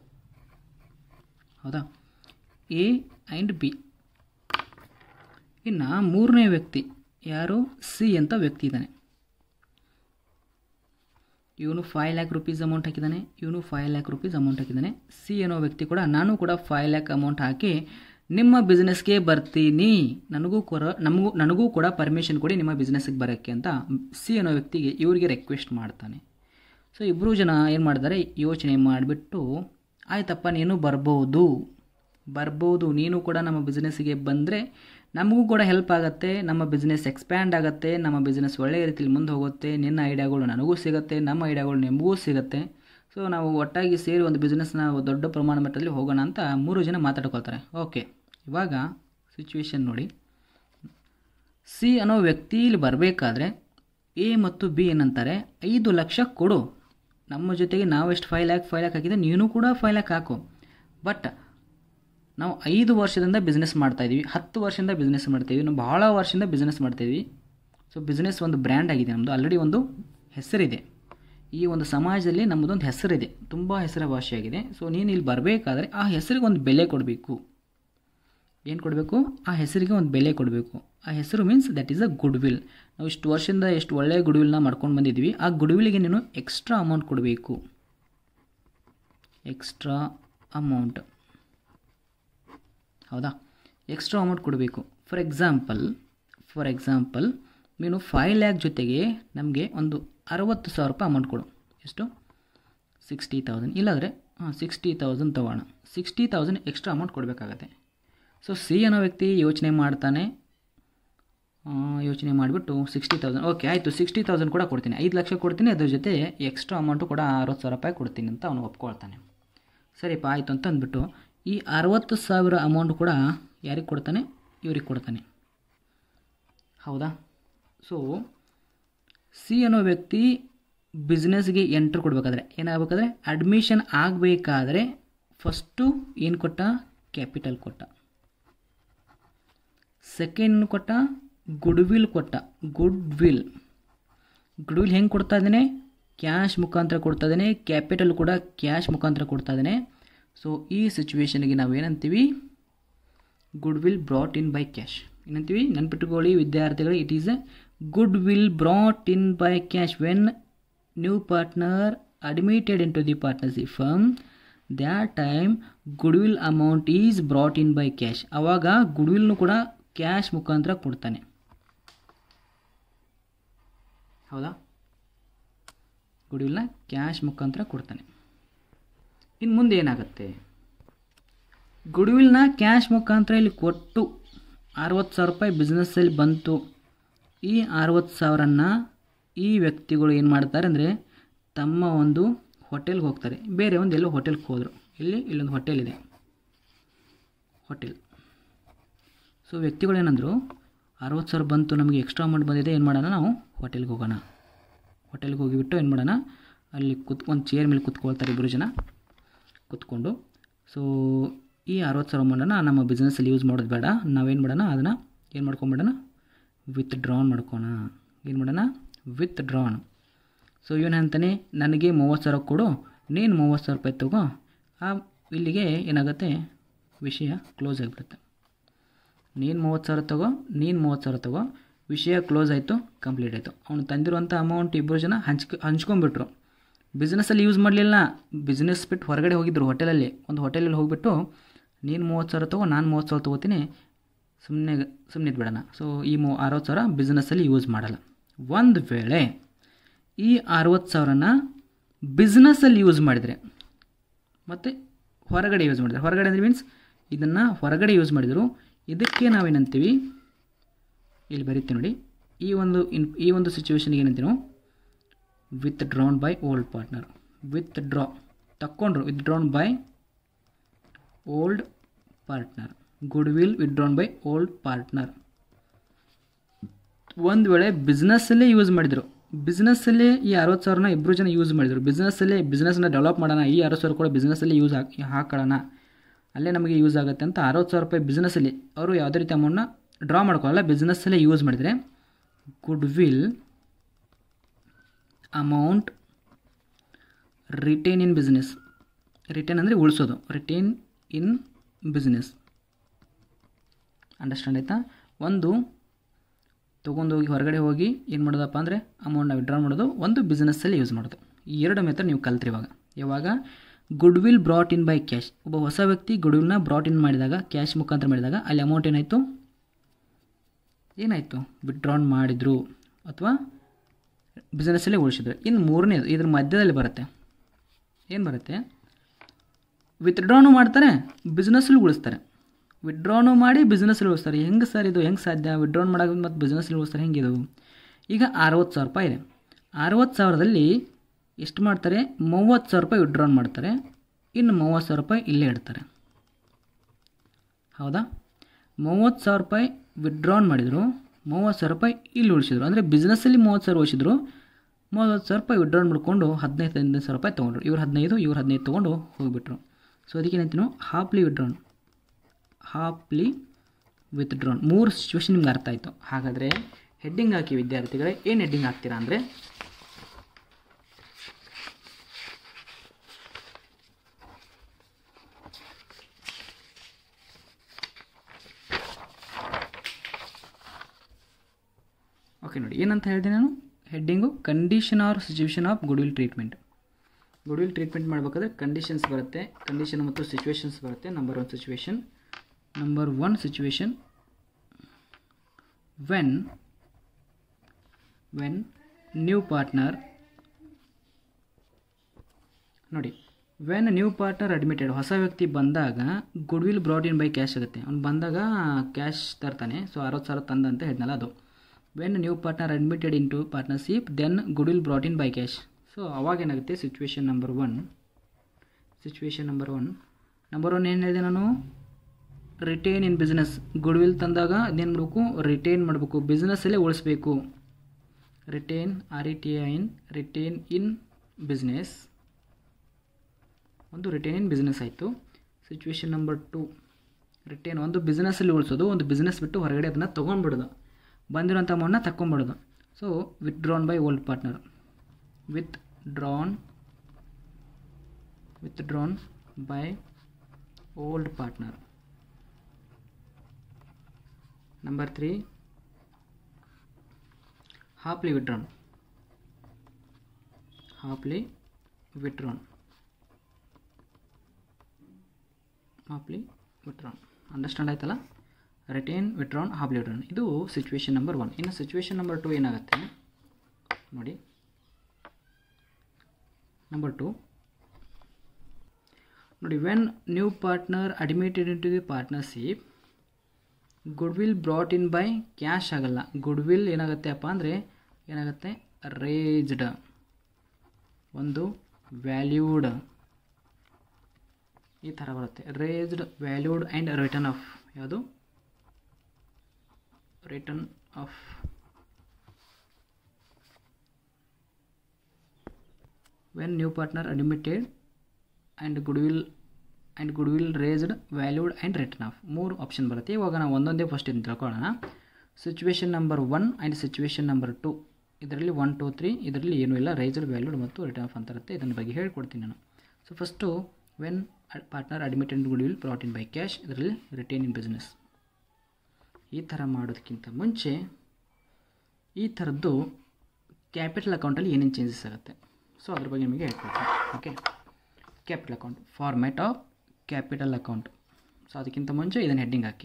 ಹೌದಾ ಎ ಆ್ಯಂಡ್ ಬಿ ಇನ್ನು ಮೂರನೇ ವ್ಯಕ್ತಿ ಯಾರು ಸಿ ಅಂತ ವ್ಯಕ್ತಿ ಇದ್ದಾನೆ ಇವನು ಫೈವ್ ಲ್ಯಾಕ್ ರುಪೀಸ್ ಅಮೌಂಟ್ ಹಾಕಿದ್ದಾನೆ ಇವನು ಫೈವ್ ಲ್ಯಾಕ್ ರುಪೀಸ್ ಅಮೌಂಟ್ ಹಾಕಿದ್ದಾನೆ ಸಿ ಅನ್ನೋ ವ್ಯಕ್ತಿ ಕೂಡ ನಾನು ಕೂಡ ಫೈವ್ ಲ್ಯಾಕ್ ಅಮೌಂಟ್ ಹಾಕಿ ನಿಮ್ಮ ಬಿಸ್ನೆಸ್ಗೆ ಬರ್ತೀನಿ ನನಗೂ ಕೂಡ ನಮಗೂ ನನಗೂ ಕೂಡ ಪರ್ಮಿಷನ್ ಕೊಡಿ ನಿಮ್ಮ ಬಿಸ್ನೆಸ್ಗೆ ಬರೋಕ್ಕೆ ಅಂತ ಸಿ ಅನ್ನೋ ವ್ಯಕ್ತಿಗೆ ಇವರಿಗೆ ರಿಕ್ವೆಸ್ಟ್ ಮಾಡ್ತಾನೆ ಸೊ ಇಬ್ಬರು ಜನ ಏನು ಮಾಡಿದ್ದಾರೆ ಯೋಚನೆ ಮಾಡಿಬಿಟ್ಟು ಆಯ್ತಪ್ಪ ನೀನು ಬರ್ಬೋದು ಬರ್ಬೋದು ನೀನು ಕೂಡ ನಮ್ಮ ಬಿಸ್ನೆಸ್ಸಿಗೆ ಬಂದರೆ ನಮಗೂ ಕೂಡ ಹೆಲ್ಪ್ ಆಗುತ್ತೆ ನಮ್ಮ ಬಿಸ್ನೆಸ್ ಎಕ್ಸ್ಪ್ಯಾಂಡ್ ಆಗುತ್ತೆ ನಮ್ಮ ಬಿಸ್ನೆಸ್ ಒಳ್ಳೆಯ ರೀತಿಯಲ್ಲಿ ಮುಂದೆ ಹೋಗುತ್ತೆ ನಿನ್ನ ಐಡಿಯಾಗಳು ನನಗೂ ಸಿಗುತ್ತೆ ನಮ್ಮ ಐಡಿಯಾಗಳು ನಿಮಗೂ ಸಿಗುತ್ತೆ ಸೊ ನಾವು ಒಟ್ಟಾಗಿ ಸೇರಿ ಒಂದು ಬಿಸ್ನೆಸ್ನ ದೊಡ್ಡ ಪ್ರಮಾಣ ಮಟ್ಟದಲ್ಲಿ ಹೋಗೋಣ ಅಂತ ಮೂರು ಜನ ಮಾತಾಡ್ಕೊಳ್ತಾರೆ ಓಕೆ ಇವಾಗ ಸಿಚುವೇಶನ್ ನೋಡಿ ಸಿ ಅನ್ನೋ ವ್ಯಕ್ತಿ ಇಲ್ಲಿ ಬರಬೇಕಾದ್ರೆ ಎ ಮತ್ತು ಬಿ ಏನಂತಾರೆ ಐದು ಲಕ್ಷ ಕೊಡು ನಮ್ಮ ಜೊತೆಗೆ ನಾವು ಎಷ್ಟು ಫೈವ್ ಲ್ಯಾಕ್ ಫೈವ್ ಲ್ಯಾಕ್ ಹಾಕಿದ್ರೆ ನೀನು ಕೂಡ ಫೈವ್ ಲ್ಯಾಕ್ ಹಾಕು ಬಟ್ ನಾವು ಐದು ವರ್ಷದಿಂದ ಬಿಸ್ನೆಸ್ ಮಾಡ್ತಾಯಿದ್ದೀವಿ ಹತ್ತು ವರ್ಷದಿಂದ ಬಿಸ್ನೆಸ್ ಮಾಡ್ತೀವಿ ನಾವು ಭಾಳ ವರ್ಷದಿಂದ ಬಿಸ್ನೆಸ್ ಮಾಡ್ತಾಯಿದ್ವಿ ಸೊ ಬಿಸ್ನೆಸ್ ಒಂದು ಬ್ರ್ಯಾಂಡ್ ಆಗಿದೆ ನಮ್ಮದು ಆಲ್ರೆಡಿ ಒಂದು ಹೆಸರಿದೆ ಈ ಒಂದು ಸಮಾಜದಲ್ಲಿ ನಮ್ಮದೊಂದು ಹೆಸರಿದೆ ತುಂಬ ಹೆಸರುವಾಸಿಯಾಗಿದೆ ಸೊ ನೀನು ಇಲ್ಲಿ ಬರಬೇಕಾದ್ರೆ ಆ ಹೆಸರಿಗೆ ಒಂದು ಬೆಲೆ ಕೊಡಬೇಕು ಏನು ಕೊಡಬೇಕು ಆ ಹೆಸರಿಗೆ ಒಂದು ಬೆಲೆ ಕೊಡಬೇಕು ಆ ಹೆಸರು means that is a goodwill ನಾವು ಇಷ್ಟು ವರ್ಷದಿಂದ ಎಷ್ಟು ಒಳ್ಳೆಯ ಗುಡ್ ವಿಲ್ನ ಮಾಡ್ಕೊಂಡು ಬಂದಿದ್ವಿ ಆ ಗುಡ್ ವಿಲ್ಗೆ ನೀನು ಎಕ್ಸ್ಟ್ರಾ ಅಮೌಂಟ್ ಕೊಡಬೇಕು ಎಕ್ಸ್ಟ್ರಾ ಅಮೌಂಟ್ ಹೌದಾ ಎಕ್ಸ್ಟ್ರಾ ಅಮೌಂಟ್ ಕೊಡಬೇಕು ಫಾರ್ ಎಕ್ಸಾಂಪಲ್ ಫಾರ್ ಎಕ್ಸಾಂಪಲ್ ನೀನು ಫೈವ್ ಲ್ಯಾಕ್ ಜೊತೆಗೆ ನಮಗೆ ಒಂದು ಅರವತ್ತು ಸಾವಿರ ರೂಪಾಯಿ ಅಮೌಂಟ್ ಕೊಡು ಎಷ್ಟು ಸಿಕ್ಸ್ಟಿ ತೌಸಂಡ್ ಇಲ್ಲಾಂದರೆ ಹಾಂ ಸಿಕ್ಸ್ಟಿ ತೌಸಂಡ್ ತೊಗೋಣ ಸಿಕ್ಸ್ಟಿ ತೌಸಂಡ್ ಎಕ್ಸ್ಟ್ರಾ ಅಮೌಂಟ್ ಕೊಡಬೇಕಾಗತ್ತೆ ಸೊ ಸಿ ಅನ್ನೋ ವ್ಯಕ್ತಿ ಯೋಚನೆ ಮಾಡ್ತಾನೆ ಆ, ಯೋಚನೆ ಮಾಡಿಬಿಟ್ಟು ಸಿಕ್ಸ್ಟಿ ತೌಸಂಡ್ ಓಕೆ ಆಯಿತು ಸಿಕ್ಸ್ಟಿ ತೌಸಂಡ್ ಕೂಡ ಕೊಡ್ತೀನಿ ಐದು ಲಕ್ಷ ಕೊಡ್ತೀನಿ ಅದ್ರ ಜೊತೆ ಎಕ್ಸ್ಟ್ರಾ ಅಮೌಂಟು ಕೂಡ ಅರವತ್ತು ಸಾವಿರ ರೂಪಾಯಿ ಕೊಡ್ತೀನಿ ಅಂತ ಅವನು ಒಪ್ಕೊಳ್ತಾನೆ ಸರಿಪ್ಪ ಆಯಿತು ಅಂತ ಅಂದ್ಬಿಟ್ಟು ಈ ಅರವತ್ತು ಸಾವಿರ ಅಮೌಂಟ್ ಕೂಡ ಯಾರಿಗೆ ಕೊಡ್ತಾನೆ ಇವ್ರಿಗೆ ಕೊಡ್ತಾನೆ ಹೌದಾ ಸೊ ಸಿ ಅನ್ನೋ ವ್ಯಕ್ತಿ ಬಿಸ್ನೆಸ್ಗೆ ಎಂಟ್ರ್ ಕೊಡಬೇಕಾದ್ರೆ ಏನಾಗಬೇಕಾದ್ರೆ ಅಡ್ಮಿಷನ್ ಆಗಬೇಕಾದ್ರೆ ಫಸ್ಟು ಏನು ಕೊಟ್ಟ ಕ್ಯಾಪಿಟಲ್ ಕೊಟ್ಟ ಸೆಕೆಂಡ್ ಕೊಟ್ಟ ಗುಡ್ ವಿಲ್ ಕೊಟ್ಟ ಗುಡ್ ವಿಲ್ ಗುಡ್ ವಿಲ್ ಹೆಂಗೆ ಕೊಡ್ತಾ ಇದ್ದಾನೆ ಕ್ಯಾಶ್ ಮುಖಾಂತರ ಕೊಡ್ತಾ ಇದ್ದಾನೆ ಕ್ಯಾಪಿಟಲ್ ಕೂಡ ಕ್ಯಾಶ್ ಮುಖಾಂತರ ಕೊಡ್ತಾ ಇದ್ದಾನೆ ಸೊ ಈ ಸಿಚುವೇಶನ್ಗೆ ನಾವು ಏನಂತೀವಿ goodwill brought in by cash ಏನಂತೀವಿ ನೆನ್ಪಿಟ್ಟುಕೊಳ್ಳಿ ವಿದ್ಯಾರ್ಥಿಗಳು it is a goodwill brought in by cash when new partner admitted into the partnership firm that time goodwill amount is brought in by cash ಆವಾಗ ಗುಡ್ ವಿಲ್ನು ಕೂಡ cash ಮುಖಾಂತರ ಕೊಡ್ತಾನೆ ಹೌದಾ ಗುಡ್ ವಿಲ್ನ ಕ್ಯಾಶ್ ಮುಖಾಂತರ ಕೊಡ್ತಾನೆ ಇನ್ನು ಮುಂದೆ ಏನಾಗುತ್ತೆ ಗುಡ್ ವಿಲ್ನ ಕ್ಯಾಶ್ ಮುಖಾಂತರ ಇಲ್ಲಿ ಕೊಟ್ಟು ಅರವತ್ತು ಸಾವಿರ ರೂಪಾಯಿ ಬಿಸ್ನೆಸ್ಸಲ್ಲಿ ಬಂತು ಈ ಅರವತ್ತು ಸಾವಿರನ್ನ ಈ ವ್ಯಕ್ತಿಗಳು ಏನು ಮಾಡ್ತಾರೆ ಅಂದರೆ ತಮ್ಮ ಒಂದು ಹೋಟೆಲ್ಗೆ ಹೋಗ್ತಾರೆ ಬೇರೆ ಒಂದು ಎಲ್ಲೋ ಹೋಟೆಲ್ಗೆ ಹೋದರು ಇಲ್ಲಿ ಇಲ್ಲೊಂದು ಹೋಟೆಲ್ ಇದೆ ಹೋಟೆಲ್ ಸೊ ವ್ಯಕ್ತಿಗಳು ಏನಂದರು ಅರವತ್ತು ಸಾವಿರ ಬಂತು ನಮಗೆ ಎಕ್ಸ್ಟ್ರಾ ಅಮೌಂಟ್ ಬಂದಿದೆ ಏನು ಮಾಡೋಣ ನಾವು ಹೋಟೆಲ್ಗೆ ಹೋಗೋಣ ಹೋಟೆಲ್ಗೆ ಹೋಗಿಬಿಟ್ಟು ಏನು ಮಾಡೋಣ ಅಲ್ಲಿ ಕುತ್ ಒಂದು ಚೇರ್ ಮೇಲೆ ಕುತ್ಕೊಳ್ತಾರೆ ಇಬ್ಬರು ಜನ ಕುತ್ಕೊಂಡು ಸೊ ಈ ಅರವತ್ತು ಸಾವಿರ ಅಮೌಂಟನ್ನು ನಮ್ಮ ಬಿಸ್ನೆಸ್ಸಲ್ಲಿ ಯೂಸ್ ಮಾಡೋದು ಬೇಡ ನಾವೇನು ಮಾಡೋಣ ಅದನ್ನು ಏನು ಮಾಡ್ಕೊಂಬಿಡೋಣ ವಿತ್ ಡ್ರಾನ್ ಮಾಡ್ಕೋಣ ಏನು ಮಾಡೋಣ ವಿತ್ ಡ್ರಾನ್ ಸೊ ಇವನು ಅಂತಾನೆ ನನಗೆ ಮೂವತ್ತು ಸಾವಿರ ಕೊಡು ನೀನು ಮೂವತ್ತು ಸಾವಿರ ರೂಪಾಯಿ ತಗೋ ಆ ಇಲ್ಲಿಗೆ ಏನಾಗುತ್ತೆ ವಿಷಯ ಕ್ಲೋಸ್ ಆಗಿಬಿಡುತ್ತೆ ನೀನು ಮೂವತ್ತು ಸಾವಿರ ತಗೋ ನೀನು ಮೂವತ್ತು ಸಾವಿರ ತಗೋ ವಿಷಯ ಕ್ಲೋಸ್ ಆಯಿತು ಕಂಪ್ಲೀಟ್ ಆಯಿತು ಅವನು ತಂದಿರುವಂಥ ಅಮೌಂಟ್ ಇಬ್ಬರು ಜನ ಹಂಚ್ಕ ಹಂಚ್ಕೊಂಡ್ಬಿಟ್ರು ಬಿಸ್ನೆಸ್ಸಲ್ಲಿ ಯೂಸ್ ಮಾಡಲಿಲ್ಲ ಬಿಸ್ನೆಸ್ ಬಿಟ್ಟು ಹೊರಗಡೆ ಹೋಗಿದ್ರು ಹೋಟೆಲಲ್ಲಿ ಒಂದು ಹೋಟೆಲಲ್ಲಿ ಹೋಗಿಬಿಟ್ಟು ನೀನು ಮೂವತ್ತು ಸಾವಿರ ತಗೋ ನಾನು ಮೂವತ್ತು ಸಾವಿರ ತೊಗೋತೀನಿ ಸುಮ್ಮನೆ ಸುಮ್ಮನೆ ಬಿಡೋಣ ಸೊ ಈ ಮೂ ಅರವತ್ತು ಸಾವಿರ ಬಿಸ್ನೆಸ್ಸಲ್ಲಿ ಯೂಸ್ ಮಾಡಲ್ಲ ಒಂದು ವೇಳೆ ಈ ಅರವತ್ತು ಸಾವಿರನ ಬಿಸ್ನೆಸ್ಸಲ್ಲಿ ಯೂಸ್ ಮಾಡಿದರೆ ಮತ್ತು ಹೊರಗಡೆ ಯೂಸ್ ಮಾಡಿದರೆ ಹೊರಗಡೆ ಅಂದರೆ ಮೀನ್ಸ್ ಇದನ್ನು ಹೊರಗಡೆ ಯೂಸ್ ಮಾಡಿದರು ಇದಕ್ಕೆ ನಾವೇನಂತೀವಿ ಇಲ್ಲಿ ಬರೀತೀವಿ ನೋಡಿ ಈ ಒಂದು ಇನ್ ಈ ಒಂದು ಸಿಚುವೇಶನ್ಗೆ ಏನಂತೀವಿ ನಾವು withdrawn by old partner withdraw ತಕ್ಕೊಂಡ್ರು withdrawn by old partner goodwill withdrawn by old partner ಒಂದು ವೇಳೆ ಬಿಸ್ನೆಸ್ಸಲ್ಲೇ ಯೂಸ್ ಮಾಡಿದರು ಬಿಸ್ನೆಸ್ಸಲ್ಲೇ ಈ ಅರವತ್ತು ಸಾವಿರನ ಇಬ್ಬರು ಜನ ಯೂಸ್ ಮಾಡಿದರು ಬಿಸ್ನೆಸ್ಸಲ್ಲೇ ಬಿಸ್ನೆಸ್ನ ಡೆವಲಪ್ ಮಾಡೋಣ ಈ ಅರವತ್ತು ಸಾವಿರ ಕೂಡ ಬಿಸ್ನೆಸ್ಸಲ್ಲಿ ಯೂಸ್ ಹಾಕಿ ಹಾಕೊಳ್ಳೋಣ ಅಲ್ಲೇ ನಮಗೆ ಯೂಸ್ ಆಗುತ್ತೆ ಅಂತ ಅರವತ್ತು ಸಾವಿರ ರೂಪಾಯಿ ಬಿಸ್ನೆಸ್ಸಲ್ಲಿ ಅವರು ಯಾವುದೇ ರೀತಿ ಅಮೌಂಟ್ನ ಡ್ರಾ ಮಾಡ್ಕೊಳ್ಳಲ್ಲ ಬಿಸ್ನೆಸ್ಸಲ್ಲೇ ಯೂಸ್ ಮಾಡಿದರೆ goodwill amount retain in business retain ಅಂದರೆ ಉಳಿಸೋದು ರಿಟೇನ್ ಇನ್ ಬಿಸ್ನೆಸ್ ಅಂಡರ್ಸ್ಟ್ಯಾಂಡ್ ಆಯಿತಾ ಒಂದು ತೊಗೊಂಡೋಗಿ ಹೊರಗಡೆ ಹೋಗಿ ಏನು ಮಾಡೋದಪ್ಪ ಅಂದರೆ ಅಮೌಂಟ್ನ ವಿಡ್ರಾ ಮಾಡೋದು ಒಂದು ಬಿಸ್ನೆಸ್ಸಲ್ಲಿ ಯೂಸ್ ಮಾಡೋದು ಈ ಎರಡು ಮೆಥಡ್ ನೀವು ಕಲ್ತ್ರಿ ಇವಾಗ ಯಾವಾಗ goodwill brought in by cash ಒಬ್ಬ ಹೊಸ ವ್ಯಕ್ತಿ ಗುಡ್ ವಿಲ್ನ ಬ್ರಾಟ್ ಇನ್ ಮಾಡಿದಾಗ ಕ್ಯಾಶ್ ಮುಖಾಂತರ ಮಾಡಿದಾಗ ಅಲ್ಲಿ ಅಮೌಂಟ್ ಏನಾಯಿತು ಏನಾಯಿತು ವಿಡ್ರಾನ್ ಮಾಡಿದರು ಅಥವಾ ಬಿಸ್ನೆಸ್ಸಲ್ಲೇ ಉಳಿಸಿದ್ರು ಇನ್ನು ಮೂರನೇದು ಇದ್ರ ಮಧ್ಯದಲ್ಲಿ ಬರುತ್ತೆ ಏನು ಬರುತ್ತೆ ವಿತ್ಡ್ರಾನು ಮಾಡ್ತಾರೆ ಬಿಸ್ನೆಸ್ಲು ಉಳಿಸ್ತಾರೆ ವಿಡ್ರಾನು ಮಾಡಿ ಬಿಸ್ನೆಸ್ಲಿ ಉಳಿಸ್ತಾರೆ ಹೆಂಗೆ ಸರ್ ಇದು ಹೆಂಗೆ ಸಾಧ್ಯ ವಿಡ್ರಾನ್ ಮಾಡೋದು ಮತ್ತು ಬಿಸ್ನೆಸ್ಲಿ ಉಳಿಸ್ತಾರೆ ಹೆಂಗಿದು ಈಗ ಅರವತ್ತು ಸಾವಿರ ರೂಪಾಯಿ ಇದೆ ಅರವತ್ತು ಸಾವಿರದಲ್ಲಿ ಎಷ್ಟು ಮಾಡ್ತಾರೆ ಮೂವತ್ತು ಸಾವಿರ ರೂಪಾಯಿ ವಿಡ್ರಾನ್ ಮಾಡ್ತಾರೆ ಇನ್ನು ಮೂವತ್ತು ಸಾವಿರ ರೂಪಾಯಿ ಇಲ್ಲೇ ಇಡ್ತಾರೆ ಹೌದಾ ಮೂವತ್ತು ಸಾವಿರ ರೂಪಾಯಿ ವಿಡ್ರಾನ್ ಮಾಡಿದರು ಮೂವತ್ತು ಸಾವಿರ ರೂಪಾಯಿ ಇಲ್ಲಿ ಉಳಿಸಿದ್ರು ಅಂದರೆ ಬಿಸ್ನೆಸ್ಸಲ್ಲಿ ಮೂವತ್ತು ಸಾವಿರ ಉಳಿಸಿದ್ರು ಮೂವತ್ತು ಸಾವಿರ ರೂಪಾಯಿ ವಿಡ್ರಾನ್ ಮಾಡ್ಕೊಂಡು ಹದಿನೈದು ಹದಿನೈದು ಸಾವಿರ ರೂಪಾಯಿ ತೊಗೊಂಡ್ರು ಇವ್ರು ಹದಿನೈದು ಇವ್ರು ಹದಿನೈದು ತೊಗೊಂಡು ಹೋಗಿಬಿಟ್ರು ಸೊ ಅದಕ್ಕೆ ಏನಂತೀವಿ ನಾವು ಹಾಫ್ಲಿ ವಿಡ್ರಾನ್ ಹಾಫ್ಲಿ ವಿತ್ಡ್ರಾನ್ ಮೂರು ಸಿಚುವೇಶನ್ ನಿಮ್ಗೆ ಅರ್ಥ ಆಯಿತು ಹಾಗಾದರೆ ಹೆಡ್ಡಿಂಗ್ ಹಾಕಿ ವಿದ್ಯಾರ್ಥಿಗಳೇ ಏನು ಹೆಡ್ಡಿಂಗ್ ಹಾಕ್ತೀರಾ ಅಂದರೆ ಓಕೆ ನೋಡಿ ಏನಂತ ಹೇಳಿದೆ ನಾನು heading condition or situation of goodwill treatment goodwill treatment ಮಾಡಬೇಕಾದ್ರೆ ಕಂಡೀಷನ್ಸ್ ಬರುತ್ತೆ ಕಂಡೀಷನ್ ಮತ್ತು ಸಿಚುವೇಶನ್ಸ್ ಬರುತ್ತೆ number one situation number one situation when when new partner ನೋಡಿ ವೆನ್ ನ್ಯೂ ಪಾರ್ಟ್ನರ್ ಅಡ್ಮಿಟೆಡ್ ಹೊಸ ವ್ಯಕ್ತಿ ಬಂದಾಗ goodwill brought in by cash ಆಗುತ್ತೆ ಅವ್ನು ಬಂದಾಗ ಕ್ಯಾಶ್ ತರ್ತಾನೆ ಸೊ ಅರವತ್ತು ಸಾವಿರ ತಂದ ಅಂತ ಹೇಳಿದ್ನಲ್ಲ ಅದು when new partner admitted into partnership then goodwill brought in by cash so ಅವಾಗ ಏನಾಗುತ್ತೆ situation number one situation number one number one ಏನು ಹೇಳಿದೆ ನಾನು retain in business goodwill ತಂದಾಗ ಅದೇನು ಮಾಡಬೇಕು ರಿಟೇನ್ ಮಾಡಬೇಕು ಬಿಸ್ನೆಸ್ಸಲ್ಲೇ ಉಳಿಸ್ಬೇಕು retain R E T I N retain in business ಒಂದು ರಿಟೇನ್ ಇನ್ ಬಿಸ್ನೆಸ್ ಆಯಿತು ಸಿಚುವೇಶನ್ ನಂಬರ್ ಟು ರಿಟೇನ್ ಒಂದು ಬಿಸ್ನೆಸ್ಸಲ್ಲಿ ಉಳಿಸೋದು ಒಂದು ಬಿಸ್ನೆಸ್ ಬಿಟ್ಟು ಹೊರಗಡೆ ಅದನ್ನು ತೊಗೊಂಡ್ಬಿಡೋದು ಬಂದಿರೋಂಥ ಅಮೌಂಟ್ನ ತಗೊಂಡ್ಬಿಡೋದು so withdrawn by old partner withdrawn withdrawn by old partner number three halfly withdrawn halfly withdrawn halfly withdrawn understand ಆಯ್ತಲ್ಲ ರಿಟೇನ್ ವಿಡ್ರಾನ್ ಹಾಫ್ಲಿ ವಿಡ್ರಾನ್ ಇದು ಸಿಚುವೇಶನ್ ನಂಬರ್ ಒನ್ ಇನ್ನು ಸಿಚುವೇಶನ್ ನಂಬರ್ ಟು ಏನಾಗುತ್ತೆ ನೋಡಿ ನಂಬರ್ ಟು ನೋಡಿ when new partner admitted into the partnership goodwill brought in by cash ಆಗಲ್ಲ goodwill ಏನಾಗುತ್ತೆ ಅಪ್ಪ ಅಂದರೆ ಏನಾಗುತ್ತೆ ರೇಜ್ಡ್ ಒಂದು ವ್ಯಾಲ್ಯೂಡ್ ಈ ಥರ ಬರುತ್ತೆ raised valued and return of ಯಾವುದು return of when new partner admitted and goodwill and goodwill raised valued and return of ಮೂರು ಆಪ್ಷನ್ ಬರುತ್ತೆ ಇವಾಗ ನಾವು ಒಂದೊಂದೇ ಫಸ್ಟ್ ಇದನ್ನು ತಿಳ್ಕೊಳ್ಳೋಣ situation number one and situation number two ಇದರಲ್ಲಿ one two three ಇದರಲ್ಲಿ ಏನೂ ಇಲ್ಲ ರೈಸ್ಡ್ ವ್ಯಾಲ್ಯೂಡ್ ಮತ್ತು ರಿಟರ್ನ್ ಆಫ್ ಅಂತ ಇರುತ್ತೆ ಇದನ್ನ ಬಗ್ಗೆ ಹೇಳ್ಕೊಡ್ತೀನಿ ನಾನು so first when partner admitted goodwill brought in by cash ಇದರಲ್ಲಿ ರಿಟೇನ್ ಇನ್ ಬಿಸ್ನೆಸ್ ಈ ಥರ ಮಾಡೋದಕ್ಕಿಂತ ಮುಂಚೆ ಈ ಥರದ್ದು ಕ್ಯಾಪಿಟಲ್ ಅಕೌಂಟಲ್ಲಿ ಏನೇನು ಚೇಂಜಸ್ ಆಗುತ್ತೆ ಸೊ ಅದ್ರ ಬಗ್ಗೆ ನಿಮಗೆ ಹೇಳ್ಕೊಡ್ತೀನಿ okay capital account format of capital account so ಅದಕ್ಕಿಂತ ಮುಂಚೆ ಇದನ್ನು ಹೆಡ್ಡಿಂಗ್ ಹಾಕಿ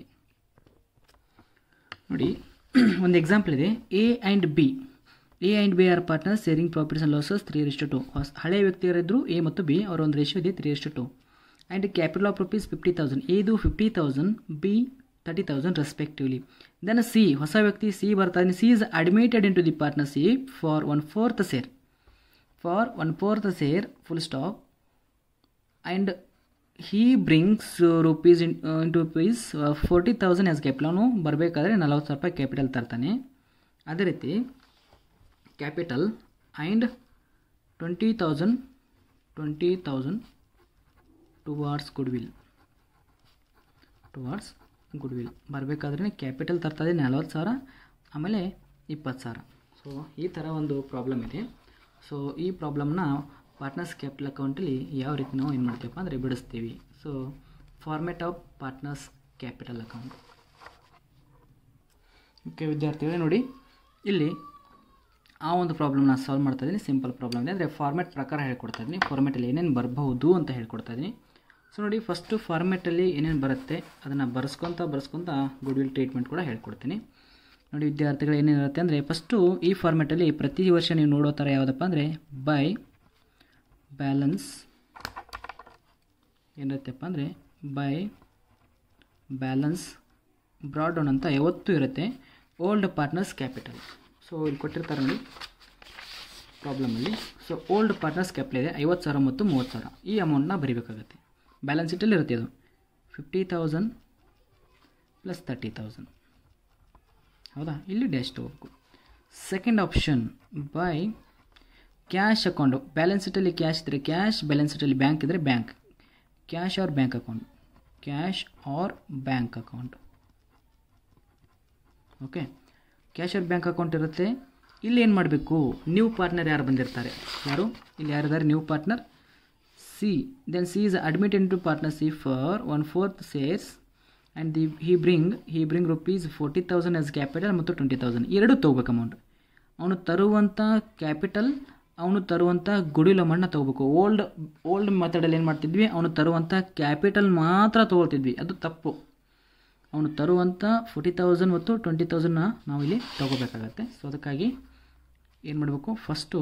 ನೋಡಿ ಒಂದು ಎಕ್ಸಾಂಪಲ್ ಇದೆ A and B A and B are partner sharing profits and losses three is to two ಹೊಸ ಹಳೆಯ ವ್ಯಕ್ತಿಯರಿದ್ದರು ಎ ಮತ್ತು ಬಿ ಅವರ ಒಂದು ರೇಷಿಯೋ ಇದೆ three is to two and capital of rupees fifty thousand ಎದು fifty thousand B thirty thousand respectively then C ಹೊಸ ವ್ಯಕ್ತಿ C ಬರ್ತಾನೆ C is admitted into the partnership for one fourth share for one fourth share full stop and he brings rupees in into rupees forty thousand as capital ಅವನು ಬರಬೇಕಾದ್ರೆ ನಲವತ್ತು ಸಾವಿರ ರೂಪಾಯಿ capital ತರ್ತಾನೆ ಅದೇ ರೀತಿ capital and twenty thousand twenty thousand towards goodwill towards goodwill ಬರಬೇಕಾದ್ರೆ capital ತರ್ತದೆ ನಲ್ವತ್ತು ಸಾವಿರ ಆಮೇಲೆ ಇಪ್ಪತ್ತು ಸಾವಿರ ಸೊ ಈ ಥರ ಒಂದು ಪ್ರಾಬ್ಲಮ್ ಇದೆ ಸೊ ಈ ಪ್ರಾಬ್ಲಮ್ನ ಪಾರ್ಟ್ನರ್ಸ್ ಕ್ಯಾಪಿಟಲ್ ಅಕೌಂಟಲ್ಲಿ ಯಾವ ರೀತಿ ನಾವು ಏನು ಮಾಡ್ತೀವಪ್ಪ ಅಂದರೆ ಬಿಡಿಸ್ತೀವಿ so format of partners capital account okay ವಿದ್ಯಾರ್ಥಿಗಳೇ ನೋಡಿ ಇಲ್ಲಿ ಆ ಒಂದು ಪ್ರಾಬ್ಲಮ್ನ ಸಾಲ್ವ್ ಮಾಡ್ತಾ ಇದ್ದೀನಿ ಸಿಂಪಲ್ ಪ್ರಾಬ್ಲಮ್ ಇದೆ ಅಂದರೆ ಫಾರ್ಮೆಟ್ ಪ್ರಕಾರ ಹೇಳ್ಕೊಡ್ತಾ ಇದ್ದೀನಿ ಫಾರ್ಮೆಟಲ್ಲಿ ಏನೇನು ಬರಬಹುದು ಅಂತ ಹೇಳ್ಕೊಡ್ತಾ ಇದ್ದೀನಿ ಸೊ ನೋಡಿ ಫಸ್ಟು ಫಾರ್ಮೆಟಲ್ಲಿ ಏನೇನು ಬರುತ್ತೆ ಅದನ್ನು ಬರ್ಸ್ಕೊತ ಬರ್ಸ್ಕೊತ ಗುಡ್ ವಿಲ್ ಟ್ರೀಟ್ಮೆಂಟ್ ಕೂಡ ಹೇಳ್ಕೊಡ್ತೀನಿ ನೋಡಿ ವಿದ್ಯಾರ್ಥಿಗಳು ಏನೇನಿರುತ್ತೆ ಅಂದರೆ ಫಸ್ಟು ಈ ಫಾರ್ಮೆಟಲ್ಲಿ ಪ್ರತಿ ವರ್ಷ ನೀವು ನೋಡೋ ಥರ ಯಾವುದಪ್ಪ ಅಂದರೆ ಬೈ ಬ್ಯಾಲೆನ್ಸ್ ಏನಿರುತ್ತಪ್ಪ ಅಂದರೆ ಬೈ ಬ್ಯಾಲೆನ್ಸ್ ಬ್ರಾಡ್ ಡೌನ್ ಅಂತ ಯಾವತ್ತೂ ಇರುತ್ತೆ ಓಲ್ಡ್ ಪಾರ್ಟ್ನರ್ಸ್ ಕ್ಯಾಪಿಟಲ್ ಸೊ ಇಲ್ಲಿ ಕೊಟ್ಟಿರ್ತಾರೆ ನೋಡಿ ಪ್ರಾಬ್ಲಮಲ್ಲಿ ಸೊ ಓಲ್ಡ್ ಪಾರ್ಟ್ನರ್ಸ್ ಕ್ಯಾಪಿಟಲ್ ಇದೆ ಐವತ್ತು ಸಾವಿರ ಮತ್ತು ಮೂವತ್ತು ಸಾವಿರ ಈ ಅಮೌಂಟ್ನ ಬರಿಬೇಕಾಗತ್ತೆ ಬ್ಯಾಲೆನ್ಸ್ ಶೀಟಲ್ಲಿ ಇರುತ್ತೆ ಅದು fifty thousand plus thirty thousand ಹೌದಾ ಇಲ್ಲಿ ಡ್ಯಾಶ್ ತೊಗೋಬೇಕು second option by cash account balance ಶೀಟಲ್ಲಿ ಕ್ಯಾಶ್ ಇದ್ದರೆ ಕ್ಯಾಶ್ ಬ್ಯಾಲೆನ್ಸ್ ಶೀಟಲ್ಲಿ ಬ್ಯಾಂಕ್ ಇದ್ದರೆ bank cash or bank account cash or bank account okay cash or bank account ಇರುತ್ತೆ ಇಲ್ಲಿ ಏನು ಮಾಡಬೇಕು ನ್ಯೂ ಪಾರ್ಟ್ನರ್ ಯಾರು ಬಂದಿರ್ತಾರೆ ಯಾರು ಇಲ್ಲಿ ಯಾರಿದ್ದಾರೆ new partner C then C is admit into partnership for one fourth shares and the he bring he bring rupees forty thousand as capital ಮತ್ತು ಟ್ವೆಂಟಿ ತೌಸಂಡ್ ಎರಡೂ ತೊಗೋಬೇಕು ಅಮೌಂಟ್ ಅವನು ತರುವಂಥ ಕ್ಯಾಪಿಟಲ್ ಅವನು ತರುವಂಥ ಗುಡಿಲ್ ಅಮೌಂಟ್ನ ತೊಗೋಬೇಕು ಓಲ್ಡ್ ಓಲ್ಡ್ ಮೆಥಡಲ್ಲಿ ಏನು ಮಾಡ್ತಿದ್ವಿ ಅವನು ತರುವಂಥ ಕ್ಯಾಪಿಟಲ್ ಮಾತ್ರ ತೊಗೊಳ್ತಿದ್ವಿ ಅದು ತಪ್ಪು ಅವನು ತರುವಂಥ ಫೋರ್ಟಿ ತೌಸಂಡ್ ಮತ್ತು ಟ್ವೆಂಟಿ ತೌಸಂಡ್ನ ನಾವಿಲ್ಲಿ ತೊಗೋಬೇಕಾಗತ್ತೆ ಸೊ ಅದಕ್ಕಾಗಿ ಏನು ಮಾಡಬೇಕು first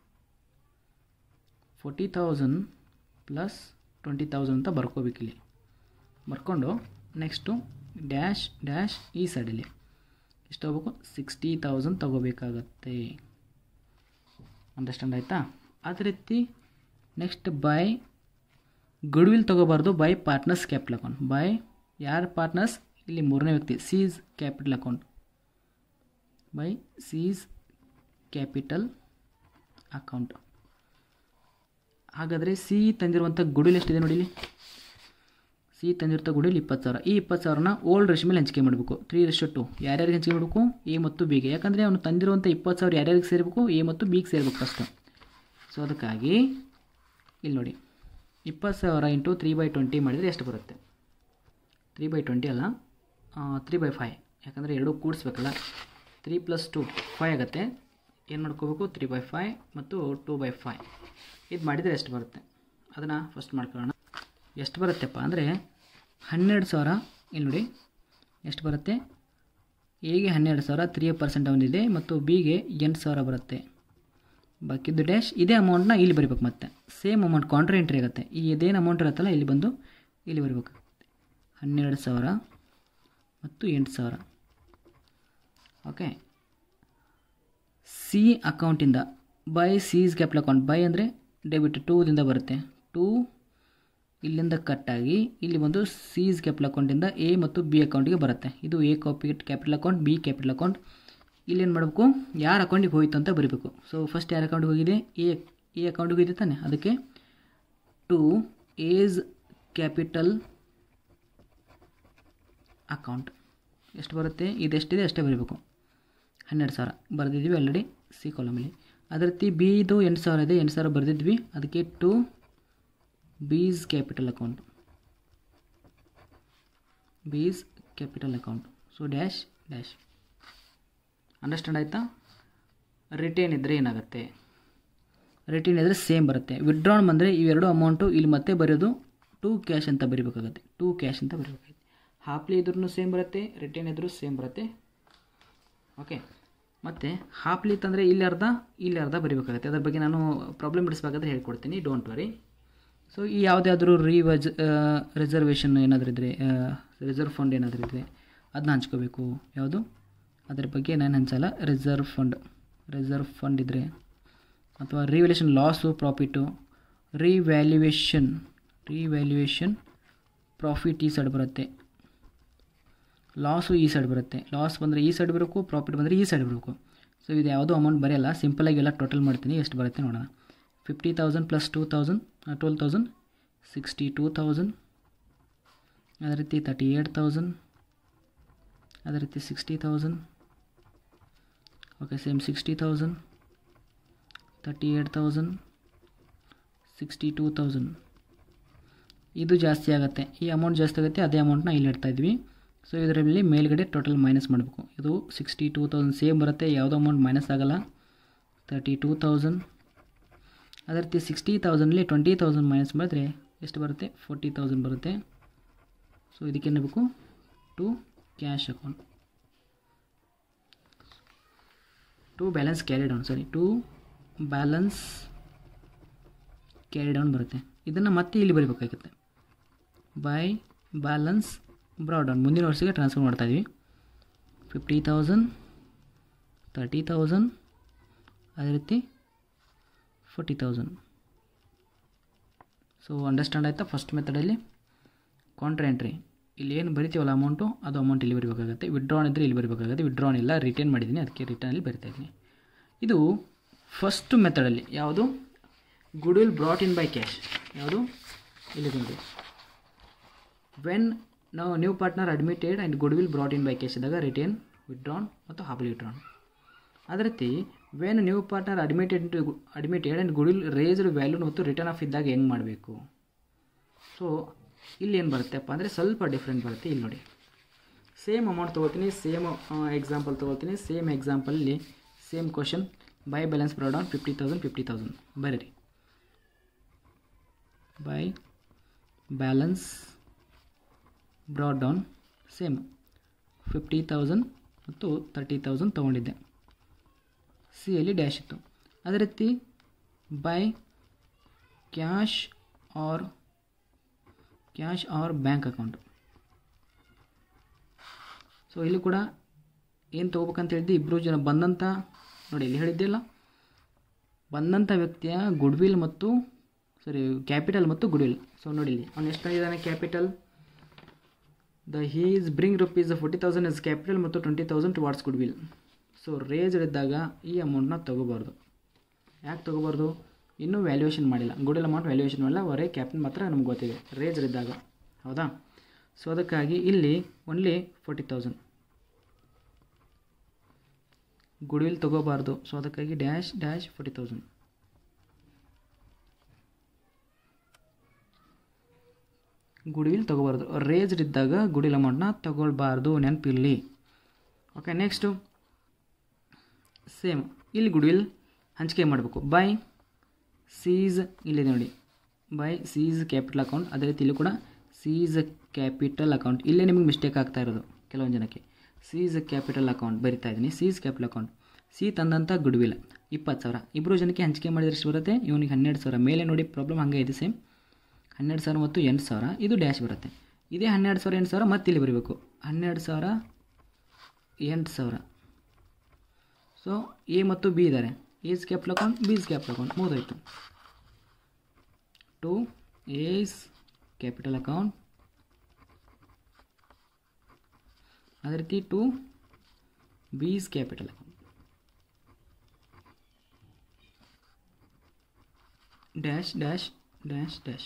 forty thousand plus twenty thousand ಅಂತ ಬರ್ಕೋಬೇಕಿಲ್ಲಿ ಬರ್ಕೊಂಡು ನೆಕ್ಸ್ಟು ಡ್ಯಾಶ್ ಡ್ಯಾಶ್ ಈ ಸೈಡಲ್ಲಿ ಎಷ್ಟು ಹೋಗ್ಬೇಕು ಸಿಕ್ಸ್ಟಿ ತೌಸಂಡ್ ತೊಗೋಬೇಕಾಗತ್ತೆ ಅಂಡರ್ಸ್ಟ್ಯಾಂಡ್ ಆಯಿತಾ ಅದೇ ರೀತಿ ನೆಕ್ಸ್ಟ್ ಬೈ ಗುಡ್ವಿಲ್ ತೊಗೋಬಾರ್ದು by partners capital account by ಯಾರು ಪಾರ್ಟ್ನರ್ಸ್ ಇಲ್ಲಿ ಮೂರನೇ ವ್ಯಕ್ತಿ C's capital account by C's capital account ಹಾಗಾದರೆ ಸಿ ತಂದಿರುವಂಥ ಗುಡಿಲ್ ಎಷ್ಟಿದೆ ನೋಡಿ ಇಲ್ಲಿ ಸಿ ತಂದಿರ್ತ ಗುಡಿಲ್ ಇಪ್ಪತ್ತು ಸಾವಿರ ಈ ಇಪ್ಪತ್ತು ಸಾವಿರನ ಓಲ್ಡ್ ರೇಷ್ ಮೇಲೆ ಹಂಚಿಕೆ ಮಾಡಬೇಕು ತ್ರೀ ರೇಷ್ ಟು ಯಾರ್ಯಾರಿಗೆ ಹಂಚಿಕೆ ಮಾಡಬೇಕು ಎ ಮತ್ತು ಬಿಗೆ ಯಾಕಂದರೆ ಅವನು ತಂದಿರುವಂಥ ಇಪ್ಪತ್ತು ಸಾವಿರ ಯಾರ್ಯಾರಿಗೆ ಸೇರಬೇಕು ಎ ಮತ್ತು ಬಿಗೆ ಸೇರಬೇಕು ಫಸ್ಟು ಸೊ ಅದಕ್ಕಾಗಿ ಇಲ್ಲಿ ನೋಡಿ ಇಪ್ಪತ್ತು ಸಾವಿರ ಇಂಟು ತ್ರೀ ಬೈ ಟ್ವೆಂಟಿ ಮಾಡಿದರೆ ಎಷ್ಟು ಬರುತ್ತೆ ತ್ರೀ ಬೈ ಟ್ವೆಂಟಿ ಅಲ್ಲ ತ್ರೀ ಬೈ ಫೈ ಯಾಕಂದರೆ ಎರಡೂ ಕೂಡಿಸ್ಬೇಕಲ್ಲ ತ್ರೀ ಪ್ಲಸ್ ಟು ಫೈ ಆಗುತ್ತೆ ಏನು ಮಾಡ್ಕೋಬೇಕು ತ್ರೀ ಬೈ ಫೈ ಮತ್ತು ಟೂ ಬೈ ಫೈ ಇದು ಮಾಡಿದರೆ ಎಷ್ಟು ಬರುತ್ತೆ ಅದನ್ನು ಫಸ್ಟ್ ಮಾಡ್ಕೊಳ್ಳೋಣ ಎಷ್ಟು ಬರುತ್ತೆಪ್ಪ ಅಂದರೆ ಹನ್ನೆರಡು ಸಾವಿರ ಇಲ್ಲಿ ನೋಡಿ ಎಷ್ಟು ಬರುತ್ತೆ ಎಗೆ ಹನ್ನೆರಡು ಸಾವಿರ ತ್ರೀ ಪರ್ಸೆಂಟ್ ಅವನಿದೆ ಮತ್ತು ಬಿಗೆ ಎಂಟು ಸಾವಿರ ಬರುತ್ತೆ ಬಾಕಿದ್ದು ಡ್ಯಾಶ್ ಇದೇ ಅಮೌಂಟ್ನ ಇಲ್ಲಿ ಬರಿಬೇಕು ಮತ್ತೆ ಸೇಮ್ ಅಮೌಂಟ್ ಕಾಂಟ್ರಾ ಎಂಟ್ರಿ ಆಗುತ್ತೆ ಈ ಇದೇನು ಅಮೌಂಟ್ ಇರುತ್ತಲ್ಲ ಇಲ್ಲಿ ಬಂದು ಇಲ್ಲಿ ಬರಿಬೇಕು ಹನ್ನೆರಡು ಸಾವಿರ ಮತ್ತು ಎಂಟು ಸಾವಿರ ಓಕೆ ಸಿ ಅಕೌಂಟಿಂದ by C's capital account by ಅಂದರೆ ಡೆಬಿಟ್ ಟೂದಿಂದ ಬರುತ್ತೆ ಟೂ ಇಲ್ಲಿಂದ ಕಟ್ಟಾಗಿ ಇಲ್ಲಿ ಒಂದು ಸೀಸ್ ಕ್ಯಾಪಿಟಲ್ ಅಕೌಂಟಿಂದ ಎ ಮತ್ತು ಬಿ ಅಕೌಂಟಿಗೆ ಬರುತ್ತೆ ಇದು ಎ ಕಾಪಿ capital account B capital account ಇಲ್ಲಿ ಏನು ಮಾಡಬೇಕು ಯಾರ ಅಕೌಂಟಿಗೆ ಹೋಯಿತು ಅಂತ ಬರೀಬೇಕು ಸೊ ಫಸ್ಟ್ ಯಾರ ಅಕೌಂಟಿಗೆ ಹೋಗಿದೆ ಎ ಎ ಅಕೌಂಟಿಗೆ ಹೋಗಿದೆ ತಾನೆ ಅದಕ್ಕೆ ಟು ಏಜ್ ಕ್ಯಾಪಿಟಲ್ ಅಕೌಂಟ್ ಎಷ್ಟು ಬರುತ್ತೆ ಇದೆಷ್ಟಿದೆ ಅಷ್ಟೇ ಬರೀಬೇಕು ಹನ್ನೆರಡು ಸಾವಿರ ಬರೆದಿದ್ವಿ ಆಲ್ರೆಡಿ ಸಿ ಕಾಲಮಲ್ಲಿ ಅದೇ ರೀತಿ ಬಿದು ಎಂಟು ಸಾವಿರ ಇದೆ ಎಂಟು ಸಾವಿರ ಬರೆದಿದ್ವಿ ಅದಕ್ಕೆ to B's capital account B's capital account so dash dash understand ಆಯಿತಾ ರಿಟೇನ್ ಇದ್ದರೆ ಏನಾಗುತ್ತೆ ರಿಟೇನ್ ಇದ್ದರೆ ಸೇಮ್ ಬರುತ್ತೆ ವಿಡ್ರಾನ್ ಬಂದರೆ ಇವೆರಡು ಅಮೌಂಟು ಇಲ್ಲಿ ಮತ್ತೆ ಬರೆಯೋದು ಟು ಕ್ಯಾಶ್ ಅಂತ ಬರಿಬೇಕಾಗುತ್ತೆ ಟು ಕ್ಯಾಶ್ ಅಂತ ಬರಿಬೇಕಾಗುತ್ತೆ ಹಾಫ್ಲಿ ಇದ್ರೂ ಸೇಮ್ ಬರುತ್ತೆ ರಿಟೇನ್ ಇದ್ರೂ ಸೇಮ್ ಬರುತ್ತೆ ಓಕೆ ಮತ್ತು ಹಾಫ್ಲಿ ತಂದರೆ ಇಲ್ಲಿ ಅರ್ಧ ಇಲ್ಲಿ ಅರ್ಧ ಬರಿಬೇಕಾಗುತ್ತೆ ಅದ್ರ ಬಗ್ಗೆ ನಾನು ಪ್ರಾಬ್ಲಮ್ ಬಿಡಿಸ್ಬೇಕಾದ್ರೆ ಹೇಳ್ಕೊಡ್ತೀನಿ ಡೋಂಟ್ ವರಿ ಸೊ ಈ ಯಾವುದಾದ್ರೂ ರಿವಜ್ ರಿಸರ್ವೇಷನ್ ಏನಾದರೂ ಇದ್ದರೆ ರಿಸರ್ವ್ ಫಂಡ್ ಏನಾದರೂ ಇದ್ದರೆ ಅದನ್ನ ಹಂಚ್ಕೋಬೇಕು ಯಾವುದು ಅದ್ರ ಬಗ್ಗೆ ನಾನು ಹಂಚಲ್ಲ ರಿಸರ್ವ್ ಫಂಡ್ ರಿಸರ್ವ್ ಫಂಡ್ ಇದ್ದರೆ ಅಥವಾ revaluation loss profit revaluation revaluation profit ಈ ಸೈಡ್ ಬರುತ್ತೆ ಲಾಸು ಈ ಸೈಡ್ ಬರುತ್ತೆ ಲಾಸ್ ಬಂದರೆ ಈ ಸೈಡ್ ಬರಬೇಕು ಪ್ರಾಫಿಟ್ ಬಂದರೆ ಈ ಸೈಡ್ ಬರಬೇಕು ಸೊ ಇದು ಯಾವುದೋ ಅಮೌಂಟ್ ಬರೆಯಲ್ಲ ಸಿಂಪಲಾಗಿ ಎಲ್ಲ ಟೋಟಲ್ ಮಾಡ್ತೀನಿ ಎಷ್ಟು ಬರುತ್ತೆ ನೋಡೋಣ fifty thousand plus two thousand twelve thousand sixty two thousand ಅದೇ ರೀತಿ ತರ್ಟಿ ಏಟ್ ತೌಸಂಡ್ ಅದೇ ರೀತಿ sixty thousand okay same sixty thousand thirty eight thousand sixty two thousand ಇದು ಜಾಸ್ತಿ ಆಗುತ್ತೆ ಈ ಅಮೌಂಟ್ ಜಾಸ್ತಿ ಆಗುತ್ತೆ ಅದೇ ಅಮೌಂಟ್ನ ಇಲ್ಲಿ ಇಡ್ತಾ ಇದ್ವಿ ಸೊ ಇದರಲ್ಲಿ ಮೇಲ್ಗಡೆ ಟೋಟಲ್ ಮೈನಸ್ ಮಾಡಬೇಕು ಇದು ಸಿಕ್ಸ್ಟಿ ಟೂ ತೌಸಂಡ್ ಸೇಮ್ ಬರುತ್ತೆ ಯಾವುದೋ ಅಮೌಂಟ್ ಮೈನಸ್ ಆಗಲ್ಲ ತರ್ಟಿ ಟೂ ತೌಸಂಡ್ ಅದೇ ರೀತಿ ಸಿಕ್ಸ್ಟಿ ತೌಸಂಡಲ್ಲಿ ಟ್ವೆಂಟಿ ತೌಸಂಡ್ ಮೈನಸ್ ಮಾಡಿದ್ರೆ ಎಷ್ಟು ಬರುತ್ತೆ ಫೋರ್ಟಿ ತೌಸಂಡ್ ಬರುತ್ತೆ ಸೊ ಇದಕ್ಕೆ ಏನಾಗಬೇಕು to cash account to balance carry down sorry to balance carry down ಬರುತ್ತೆ ಇದನ್ನು ಮತ್ತೆ ಇಲ್ಲಿ ಬರೀಬೇಕಾಗುತ್ತೆ ಬೈ ಬ್ಯಾಲೆನ್ಸ್ ಬ್ರಾಡ್ ಡೌನ್ ಮುಂದಿನ ವರ್ಷಕ್ಕೆ ಟ್ರಾನ್ಸ್ಫರ್ ಮಾಡ್ತಾಯಿದ್ವಿ ಫಿಫ್ಟಿ ತೌಸಂಡ್ ತರ್ಟಿ ತೌಸಂಡ್ ಅದೇ ರೀತಿ ಫೋರ್ಟಿ ತೌಸಂಡ್ ಸೊ ಅಂಡರ್ಸ್ಟ್ಯಾಂಡ್ ಆಯಿತಾ ಫಸ್ಟ್ ಮೆಥಡಲ್ಲಿ ಕಾಂಟ್ರಾ ಎಂಟ್ರಿ ಇಲ್ಲಿ ಏನು ಬರಿತೀವಲ್ಲ ಅಮೌಂಟು ಅದು ಅಮೌಂಟ್ ಇಲ್ಲಿ ಬರಬೇಕಾಗುತ್ತೆ ವಿಡ್ರಾನ್ ಇದ್ದರೆ ಇಲ್ಲಿ ಬರಬೇಕಾಗುತ್ತೆ ವಿಡ್ರಾನ್ ಇಲ್ಲ ರಿಟರ್ನ್ ಮಾಡಿದ್ದೀನಿ ಅದಕ್ಕೆ ರಿಟರ್ನಲ್ಲಿ ಬರಿತಾ ಇದ್ದೀನಿ ಇದು ಫಸ್ಟ್ ಮೆಥಡಲ್ಲಿ ಯಾವುದು goodwill brought in by cash ಯಾವುದು ಇಲ್ಲಿ ನೋಡಿ ವೆನ್ ನಾವು new partner admitted and goodwill brought in by cash ಇದ್ದಾಗ ರಿಟರ್ನ್ ವಿಡ್ರಾನ್ ಮತ್ತು ಹಾಬಲ್ ವಿಡ್ರಾನ್ ಅದೇ ರೀತಿ when new partner admitted to admitted and goodwill raised value ಮತ್ತು ರಿಟರ್ನ್ ಆಫ್ ಇದ್ದಾಗ ಹೆಂಗೆ ಮಾಡಬೇಕು ಸೊ ಇಲ್ಲಿ ಏನು ಬರುತ್ತೆಪ್ಪ ಅಂದರೆ ಸ್ವಲ್ಪ ಡಿಫ್ರೆಂಟ್ ಬರುತ್ತೆ ಇಲ್ಲಿ ನೋಡಿ ಸೇಮ್ ಅಮೌಂಟ್ ತೊಗೋತೀನಿ ಸೇಮ್ ಎಕ್ಸಾಂಪಲ್ ತೊಗೋತೀನಿ ಸೇಮ್ ಎಕ್ಸಾಂಪಲ್ಲಿ same question by balance brought fifty thousand fifty thousand ಬರೀರಿ by balance brought down same fifty thousand ಮತ್ತು ತರ್ಟಿ ತೌಸಂಡ್ ತೊಗೊಂಡಿದ್ದೆ ಸಿಯಲ್ಲಿ ಡ್ಯಾಶ್ ಇತ್ತು ಅದೇ ರೀತಿ by cash or cash or bank account so ಇಲ್ಲಿ ಕೂಡ ಏನು ತೊಗೋಬೇಕಂತ ಹೇಳಿದ್ದು ಇಬ್ಬರು ಜನ ಬಂದಂಥ ನೋಡಿ ಇಲ್ಲಿ ಹೇಳಿದ್ದಿಲ್ಲ ಬಂದಂಥ ವ್ಯಕ್ತಿಯ ಗುಡ್ ವಿಲ್ ಮತ್ತು ಸಾರಿ ಕ್ಯಾಪಿಟಲ್ ಮತ್ತು ಗುಡ್ ವಿಲ್ ಸೊ ನೋಡಿ ಇಲ್ಲಿ ಅವ್ನು ಎಷ್ಟು ತಂದಿದ್ದಾನೆ capital the he's bring rupees forty thousand is capital ಮತ್ತು twenty thousand towards goodwill so raise ಇದ್ದಾಗ ಈ ಅಮೌಂಟ್ನ ತೊಗೋಬಾರ್ದು ಯಾಕೆ ತೊಗೋಬಾರ್ದು ಇನ್ನೂ ವ್ಯಾಲ್ಯೂಯೇಷನ್ ಮಾಡಿಲ್ಲ ಗುಡಲ್ ಅಮೌಂಟ್ ವ್ಯಾಲ್ಯೂಯೇಷನ್ ಮಾಡಿಲ್ಲ ಹೊರಗೆ ಕ್ಯಾಪಿಟಲ್ ಮಾತ್ರ ನಮ್ಗೆ ಗೊತ್ತಿದೆ ರೇಜ್ ಇದ್ದಾಗ ಹೌದಾ ಸೊ ಅದಕ್ಕಾಗಿ ಇಲ್ಲಿ only forty thousand goodwill ತೊಗೋಬಾರ್ದು ಸೊ ಅದಕ್ಕಾಗಿ dash dash forty thousand goodwill ತೊಗೋಬಾರ್ದು ರೇಜ್ಡ್ ಇದ್ದಾಗ ಗುಡಿಲ್ ಅಮೌಂಟ್ನ ತೊಗೊಳ್ಬಾರ್ದು ನೆನಪಿರಲಿ ಓಕೆ ನೆಕ್ಸ್ಟು ಸೇಮ್ ಇಲ್ಲಿ ಗುಡ್ ವಿಲ್ ಹಂಚಿಕೆ ಮಾಡಬೇಕು ಬೈ ಸೀಸ್ ಇಲ್ಲಿದೆ ನೋಡಿ ಬೈ ಸೀಸ್ ಕ್ಯಾಪಿಟಲ್ ಅಕೌಂಟ್ ಅದೇ ರೀತಿ ಇಲ್ಲಿ ಕೂಡ ಸೀಸ್ ಕ್ಯಾಪಿಟಲ್ ಅಕೌಂಟ್ ಇಲ್ಲೇ ನಿಮಗೆ ಮಿಸ್ಟೇಕ್ ಆಗ್ತಾ ಇರೋದು ಕೆಲವೊಂದು ಜನಕ್ಕೆ ಸೀಸ್ ಕ್ಯಾಪಿಟಲ್ ಅಕೌಂಟ್ ಬರಿತಾ ಇದ್ದೀನಿ ಸೀಸ್ ಕ್ಯಾಪಿಟಲ್ ಅಕೌಂಟ್ ಸಿ ತಂದಂಥ ಗುಡ್ ವಿಲ್ ಇಪ್ಪತ್ತು ಸಾವಿರ ಇಬ್ಬರು ಜನಕ್ಕೆ ಹಂಚಿಕೆ ಮಾಡಿದ್ರೆ ಎಷ್ಟು ಬರುತ್ತೆ ಇವನಿಗೆ ಹನ್ನೆರಡು ಸಾವಿರ ಮೇಲೆ ನೋಡಿ ಪ್ರಾಬ್ಲಮ್ ಹಾಗೆ ಇದೆ ಸೇಮ್ ಹನ್ನೆರಡು ಸಾವಿರ ಮತ್ತು ಎಂಟು ಸಾವಿರ ಇದು ಡ್ಯಾಶ್ ಬರುತ್ತೆ ಇದೇ ಹನ್ನೆರಡು ಸಾವಿರ ಎಂಟು ಸಾವಿರ ಮತ್ತೆ ಇಲ್ಲಿ ಬರಬೇಕು ಹನ್ನೆರಡು ಸಾವಿರ ಎಂಟು ಸಾವಿರ ಸೊ ಎ ಮತ್ತು ಬಿ ಇದ್ದಾರೆ A's capital account B's capital account ಮುಗಿದೋಯ್ತು ಟು ಎಸ್ ಕ್ಯಾಪಿಟಲ್ ಅಕೌಂಟ್ ಅದೇ ರೀತಿ to B's capital account dash dash dash dash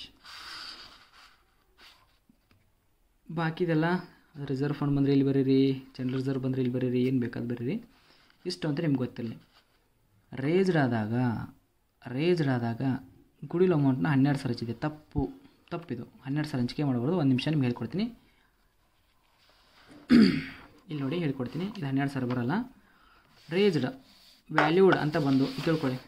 ಬಾಕಿದೆಲ್ಲ ರಿಸರ್ವ್ ಫಂಡ್ ಬಂದರೆ ಇಲ್ಲಿ ಬರೀರಿ ಜನರಲ್ ರಿಸರ್ವ್ ಬಂದರೆ ಇಲ್ಲಿ ಬರೀರಿ ಏನು ಬೇಕಾದ್ ಬರೀರಿ ಇಷ್ಟು ಅಂತ ನಿಮ್ಗೆ ಗೊತ್ತಿರಲಿ ರೇಜ್ಡ್ ಆದಾಗ ರೇಜ್ಡ್ ಆದಾಗ ಗುಡಿಲ್ ಅಮೌಂಟ್ನ ಹನ್ನೆರಡು ಸಾವಿರ ಹಚ್ಚಿದೆ ತಪ್ಪು ತಪ್ಪಿದು ಹನ್ನೆರಡು ಸಾವಿರ ಹಂಚಿಕೆ ಮಾಡ್ಬೋದು ಒಂದು ನಿಮಿಷ ನಿಮ್ಗೆ ಹೇಳ್ಕೊಡ್ತೀನಿ ಇಲ್ಲಿ ನೋಡಿ ಹೇಳ್ಕೊಡ್ತೀನಿ ಇದು ಹನ್ನೆರಡು ಸಾವಿರ ಬರಲ್ಲ ರೇಜ್ಡ್ ವ್ಯಾಲ್ಯೂಡ್ ಅಂತ ಬಂದು ತಿಳ್ಕೊಳ್ಳಿ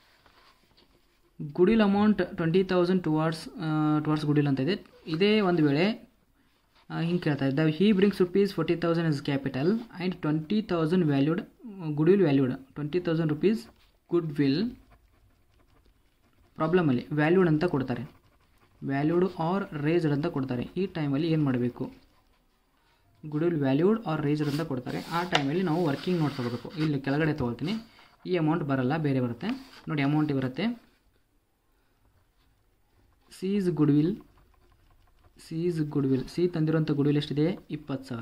goodwill amount twenty thousand towards towards goodwill ಅಂತ ಇದೆ ಇದೇ ಒಂದು ವೇಳೆ ಹಿಂಗೆ ಕೇಳ್ತಾ ಇದ್ದ he brings rupees forty thousand is capital and twenty thousand valued goodwill valued twenty thousand rupees goodwill ಪ್ರಾಬ್ಲಮಲ್ಲಿ ವ್ಯಾಲ್ಯೂಡ್ ಅಂತ ಕೊಡ್ತಾರೆ ವ್ಯಾಲ್ಯೂಡ್ ಆರ್ ರೇಜ್ಡ್ ಅಂತ ಕೊಡ್ತಾರೆ ಈ ಟೈಮಲ್ಲಿ ಏನು ಮಾಡಬೇಕು goodwill valued or raised ಅಂತ ಕೊಡ್ತಾರೆ ಆ ಟೈಮಲ್ಲಿ ನಾವು ವರ್ಕಿಂಗ್ ನೋಟ್ ತೊಗೋಬೇಕು ಇಲ್ಲಿ ಕೆಳಗಡೆ ತೊಗೊಳ್ತೀನಿ ಈ ಅಮೌಂಟ್ ಬರಲ್ಲ ಬೇರೆ ಬರುತ್ತೆ ನೋಡಿ ಅಮೌಂಟ್ ಬರುತ್ತೆ C's goodwill C's goodwill C ತಂದಿರುವಂಥ ಗುಡ್ ವಿಲ್ ಎಷ್ಟಿದೆ ಇಪ್ಪತ್ತು ಸಾವಿರ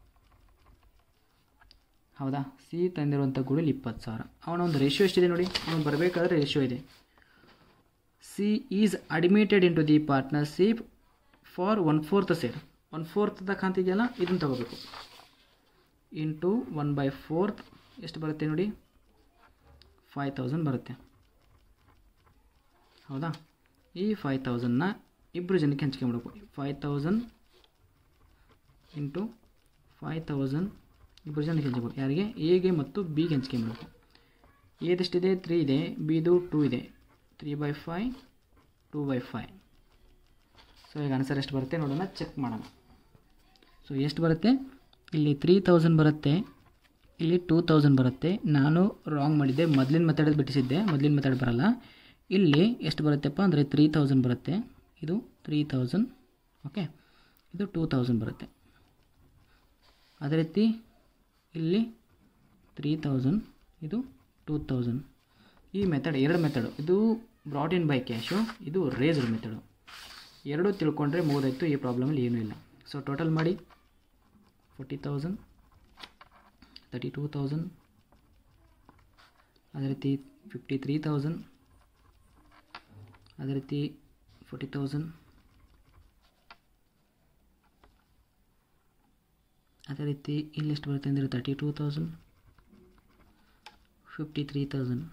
ಹೌದಾ ಸಿ ತಂದಿರುವಂಥ ಗುಡ್ ವಿಲ್ ಇಪ್ಪತ್ತು ಸಾವಿರ ಅವನ ಒಂದು ರೇಷಿಯೋ ಎಷ್ಟಿದೆ ನೋಡಿ ಅವನು ಬರಬೇಕಾದ್ರೆ ರೇಷಿಯೋ ಇದೆ C is admitted into the partnership for one fourth share one fourth ತಕ್ಕಂತಿದೆಯಲ್ಲ ಇದನ್ನು ತಗೋಬೇಕು ಇಂಟು ಒನ್ ಬೈ ಫೋರ್ತ್ ಎಷ್ಟು ಬರುತ್ತೆ ನೋಡಿ ಫೈವ್ ತೌಸಂಡ್ ಬರುತ್ತೆ ಹೌದಾ ಈ ಫೈವ್ ತೌಸಂಡ್ನ ಇಬ್ಬರು ಜನಕ್ಕೆ ಹಂಚಿಕೆ ಮಾಡಬೇಕು five thousand into five thousand ಇಬ್ಬರು ಜನಕ್ಕೆ ಹಂಚಬೇಕು ಯಾರಿಗೆ ಎಗೆ ಮತ್ತು ಬಿಗೆ ಹಂಚಿಕೆ ಮಾಡಬೇಕು ಎದೆಷ್ಟಿದೆ ತ್ರೀ ಇದೆ ಬಿದು ಟೂ ಇದೆ three by five two by five so ಈಗ ಆನ್ಸರ್ ಎಷ್ಟು ಬರುತ್ತೆ ನೋಡೋಣ ಚೆಕ್ ಮಾಡೋಣ ಸೊ ಎಷ್ಟು ಬರುತ್ತೆ ಇಲ್ಲಿ ತ್ರೀ ತೌಸಂಡ್ ಬರುತ್ತೆ ಇಲ್ಲಿ ಟೂ ತೌಸಂಡ್ ಬರುತ್ತೆ ನಾನು ರಾಂಗ್ ಮಾಡಿದ್ದೆ ಮೊದಲಿನ ಮೆಥಡ್ ಬಿಟ್ಟಿಸಿದ್ದೆ ಮೊದಲಿನ ಮೆಥಡ್ ಬರಲ್ಲ ಇಲ್ಲಿ ಎಷ್ಟು ಬರುತ್ತೆಪ್ಪ ಅಂದರೆ ತ್ರೀ ತೌಸಂಡ್ ಬರುತ್ತೆ ಇದು ತ್ರೀ ತೌಸಂಡ್ ಓಕೆ ಇದು ಟೂ ತೌಸಂಡ್ ಬರುತ್ತೆ ಅದೇ ರೀತಿ ಇಲ್ಲಿ ತ್ರೀ ತೌಸಂಡ್ ಇದು ಟೂ ತೌಸಂಡ್ ಈ ಮೆಥಡ್ ಎರಡು ಮೆಥಡು ಇದು ಬ್ರಾಟ್ ಇನ್ ಬೈ ಕ್ಯಾಶು ಇದು ರೇಸ್ಡ್ ಮೆಥಡು ಎರಡೂ ತಿಳ್ಕೊಂಡ್ರೆ ಮುಗಿದಾಯ್ತು ಈ ಪ್ರಾಬ್ಲಮಲ್ಲಿ ಏನೂ ಇಲ್ಲ ಸೊ ಟೋಟಲ್ ಮಾಡಿ forty thousand thirty two thousand ಅದೇ ರೀತಿ ಫಿಫ್ಟಿ ತ್ರೀ ತೌಸಂಡ್ ಅದೇ ರೀತಿ ಫೋರ್ಟಿ ತೌಸಂಡ್ ಅದೇ ರೀತಿ ಇಲ್ಲಿ ಎಷ್ಟು ಬರುತ್ತೆ ಅಂದರೆ thirty two thousand fifty three thousand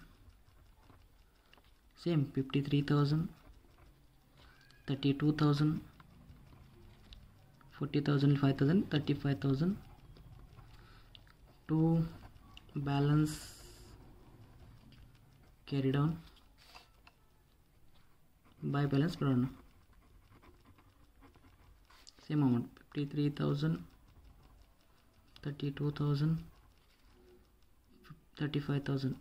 same fifty three thousand thirty two thousand forty thousand five thousand thirty five thousand to balance carried on by balance brought same amount 53000 32000 35000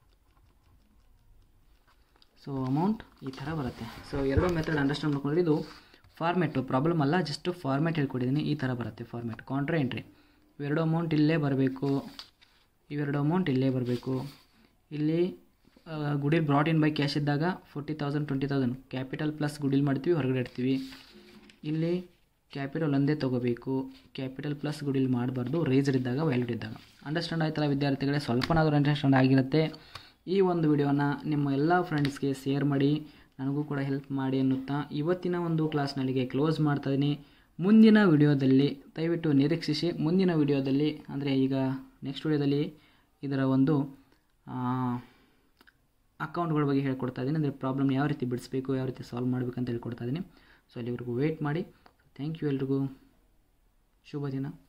so amount ಈ ಥರ ಬರುತ್ತೆ so ಎರಡು method understand ಮಾಡ್ಕೊಂಡ್ರೆ ಇದು format problem ಅಲ್ಲ just format ಹೇಳ್ಕೊಟ್ಟಿದ್ದೀನಿ ಈ ಥರ ಬರುತ್ತೆ ಫಾರ್ಮೆಟ್ ಕಾಂಟ್ರಾ ಎಂಟ್ರಿ ಇವೆರಡು ಅಮೌಂಟ್ ಇಲ್ಲೇ ಬರಬೇಕು ಇವೆರಡು ಅಮೌಂಟ್ ಇಲ್ಲೇ ಬರಬೇಕು ಇಲ್ಲಿ goodwill brought in by cash ಇದ್ದಾಗ forty thousand twenty thousand capital plus goodwill ಮಾಡ್ತೀವಿ ಹೊರಗಡೆ ಇಡ್ತೀವಿ ಇಲ್ಲಿ ಕ್ಯಾಪಿಟಲ್ ಒಂದೇ ತೊಗೋಬೇಕು ಕ್ಯಾಪಿಟಲ್ ಪ್ಲಸ್ ಗುಡಿಲ್ ಮಾಡಬಾರ್ದು ರೇಸ್ಡ್ ಇದ್ದಾಗ ವ್ಯಾಲ್ಯೂಡ್ ಇದ್ದಾಗ ಅಂಡರ್ಸ್ಟ್ಯಾಂಡ್ ಆಯ್ತಲ್ಲ ವಿದ್ಯಾರ್ಥಿಗಳೇ ಸ್ವಲ್ಪನಾದರೂ ಅಂಡರ್ಸ್ಟ್ಯಾಂಡ್ ಆಗಿರುತ್ತೆ ಈ ಒಂದು ವಿಡಿಯೋನ ನಿಮ್ಮ ಎಲ್ಲ ಫ್ರೆಂಡ್ಸ್ಗೆ ಶೇರ್ ಮಾಡಿ ನನಗೂ ಕೂಡ ಹೆಲ್ಪ್ ಮಾಡಿ ಅನ್ನುತ್ತಾ ಇವತ್ತಿನ ಒಂದು ಕ್ಲಾಸ್ನಲ್ಲಿಗೆ ಕ್ಲೋಸ್ ಮಾಡ್ತಾಯಿದ್ದೀನಿ ಮುಂದಿನ ವಿಡಿಯೋದಲ್ಲಿ ದಯವಿಟ್ಟು ನಿರೀಕ್ಷಿಸಿ ಮುಂದಿನ ವಿಡಿಯೋದಲ್ಲಿ ಅಂದರೆ ಈಗ ನೆಕ್ಸ್ಟ್ ವಿಡಿಯೋದಲ್ಲಿ ಇದರ ಒಂದು ಅಕೌಂಟ್ಗಳ ಬಗ್ಗೆ ಹೇಳ್ಕೊಡ್ತಾ ಇದ್ದೀನಿ ಅಂದರೆ ಪ್ರಾಬ್ಲಮ್ ಯಾವ ರೀತಿ ಬಿಡಿಸ್ಬೇಕು ಯಾವ ರೀತಿ ಸಾಲ್ವ್ ಮಾಡಬೇಕಂತ ಹೇಳ್ಕೊಡ್ತಾ ಇದ್ದೀನಿ ಸೊ ಅಲ್ಲಿವರೆಗೂ ವೆಯ್ಟ್ ಮಾಡಿ ಥ್ಯಾಂಕ್ ಯು ಎಲ್ರಿಗೂ ಶುಭ ದಿನ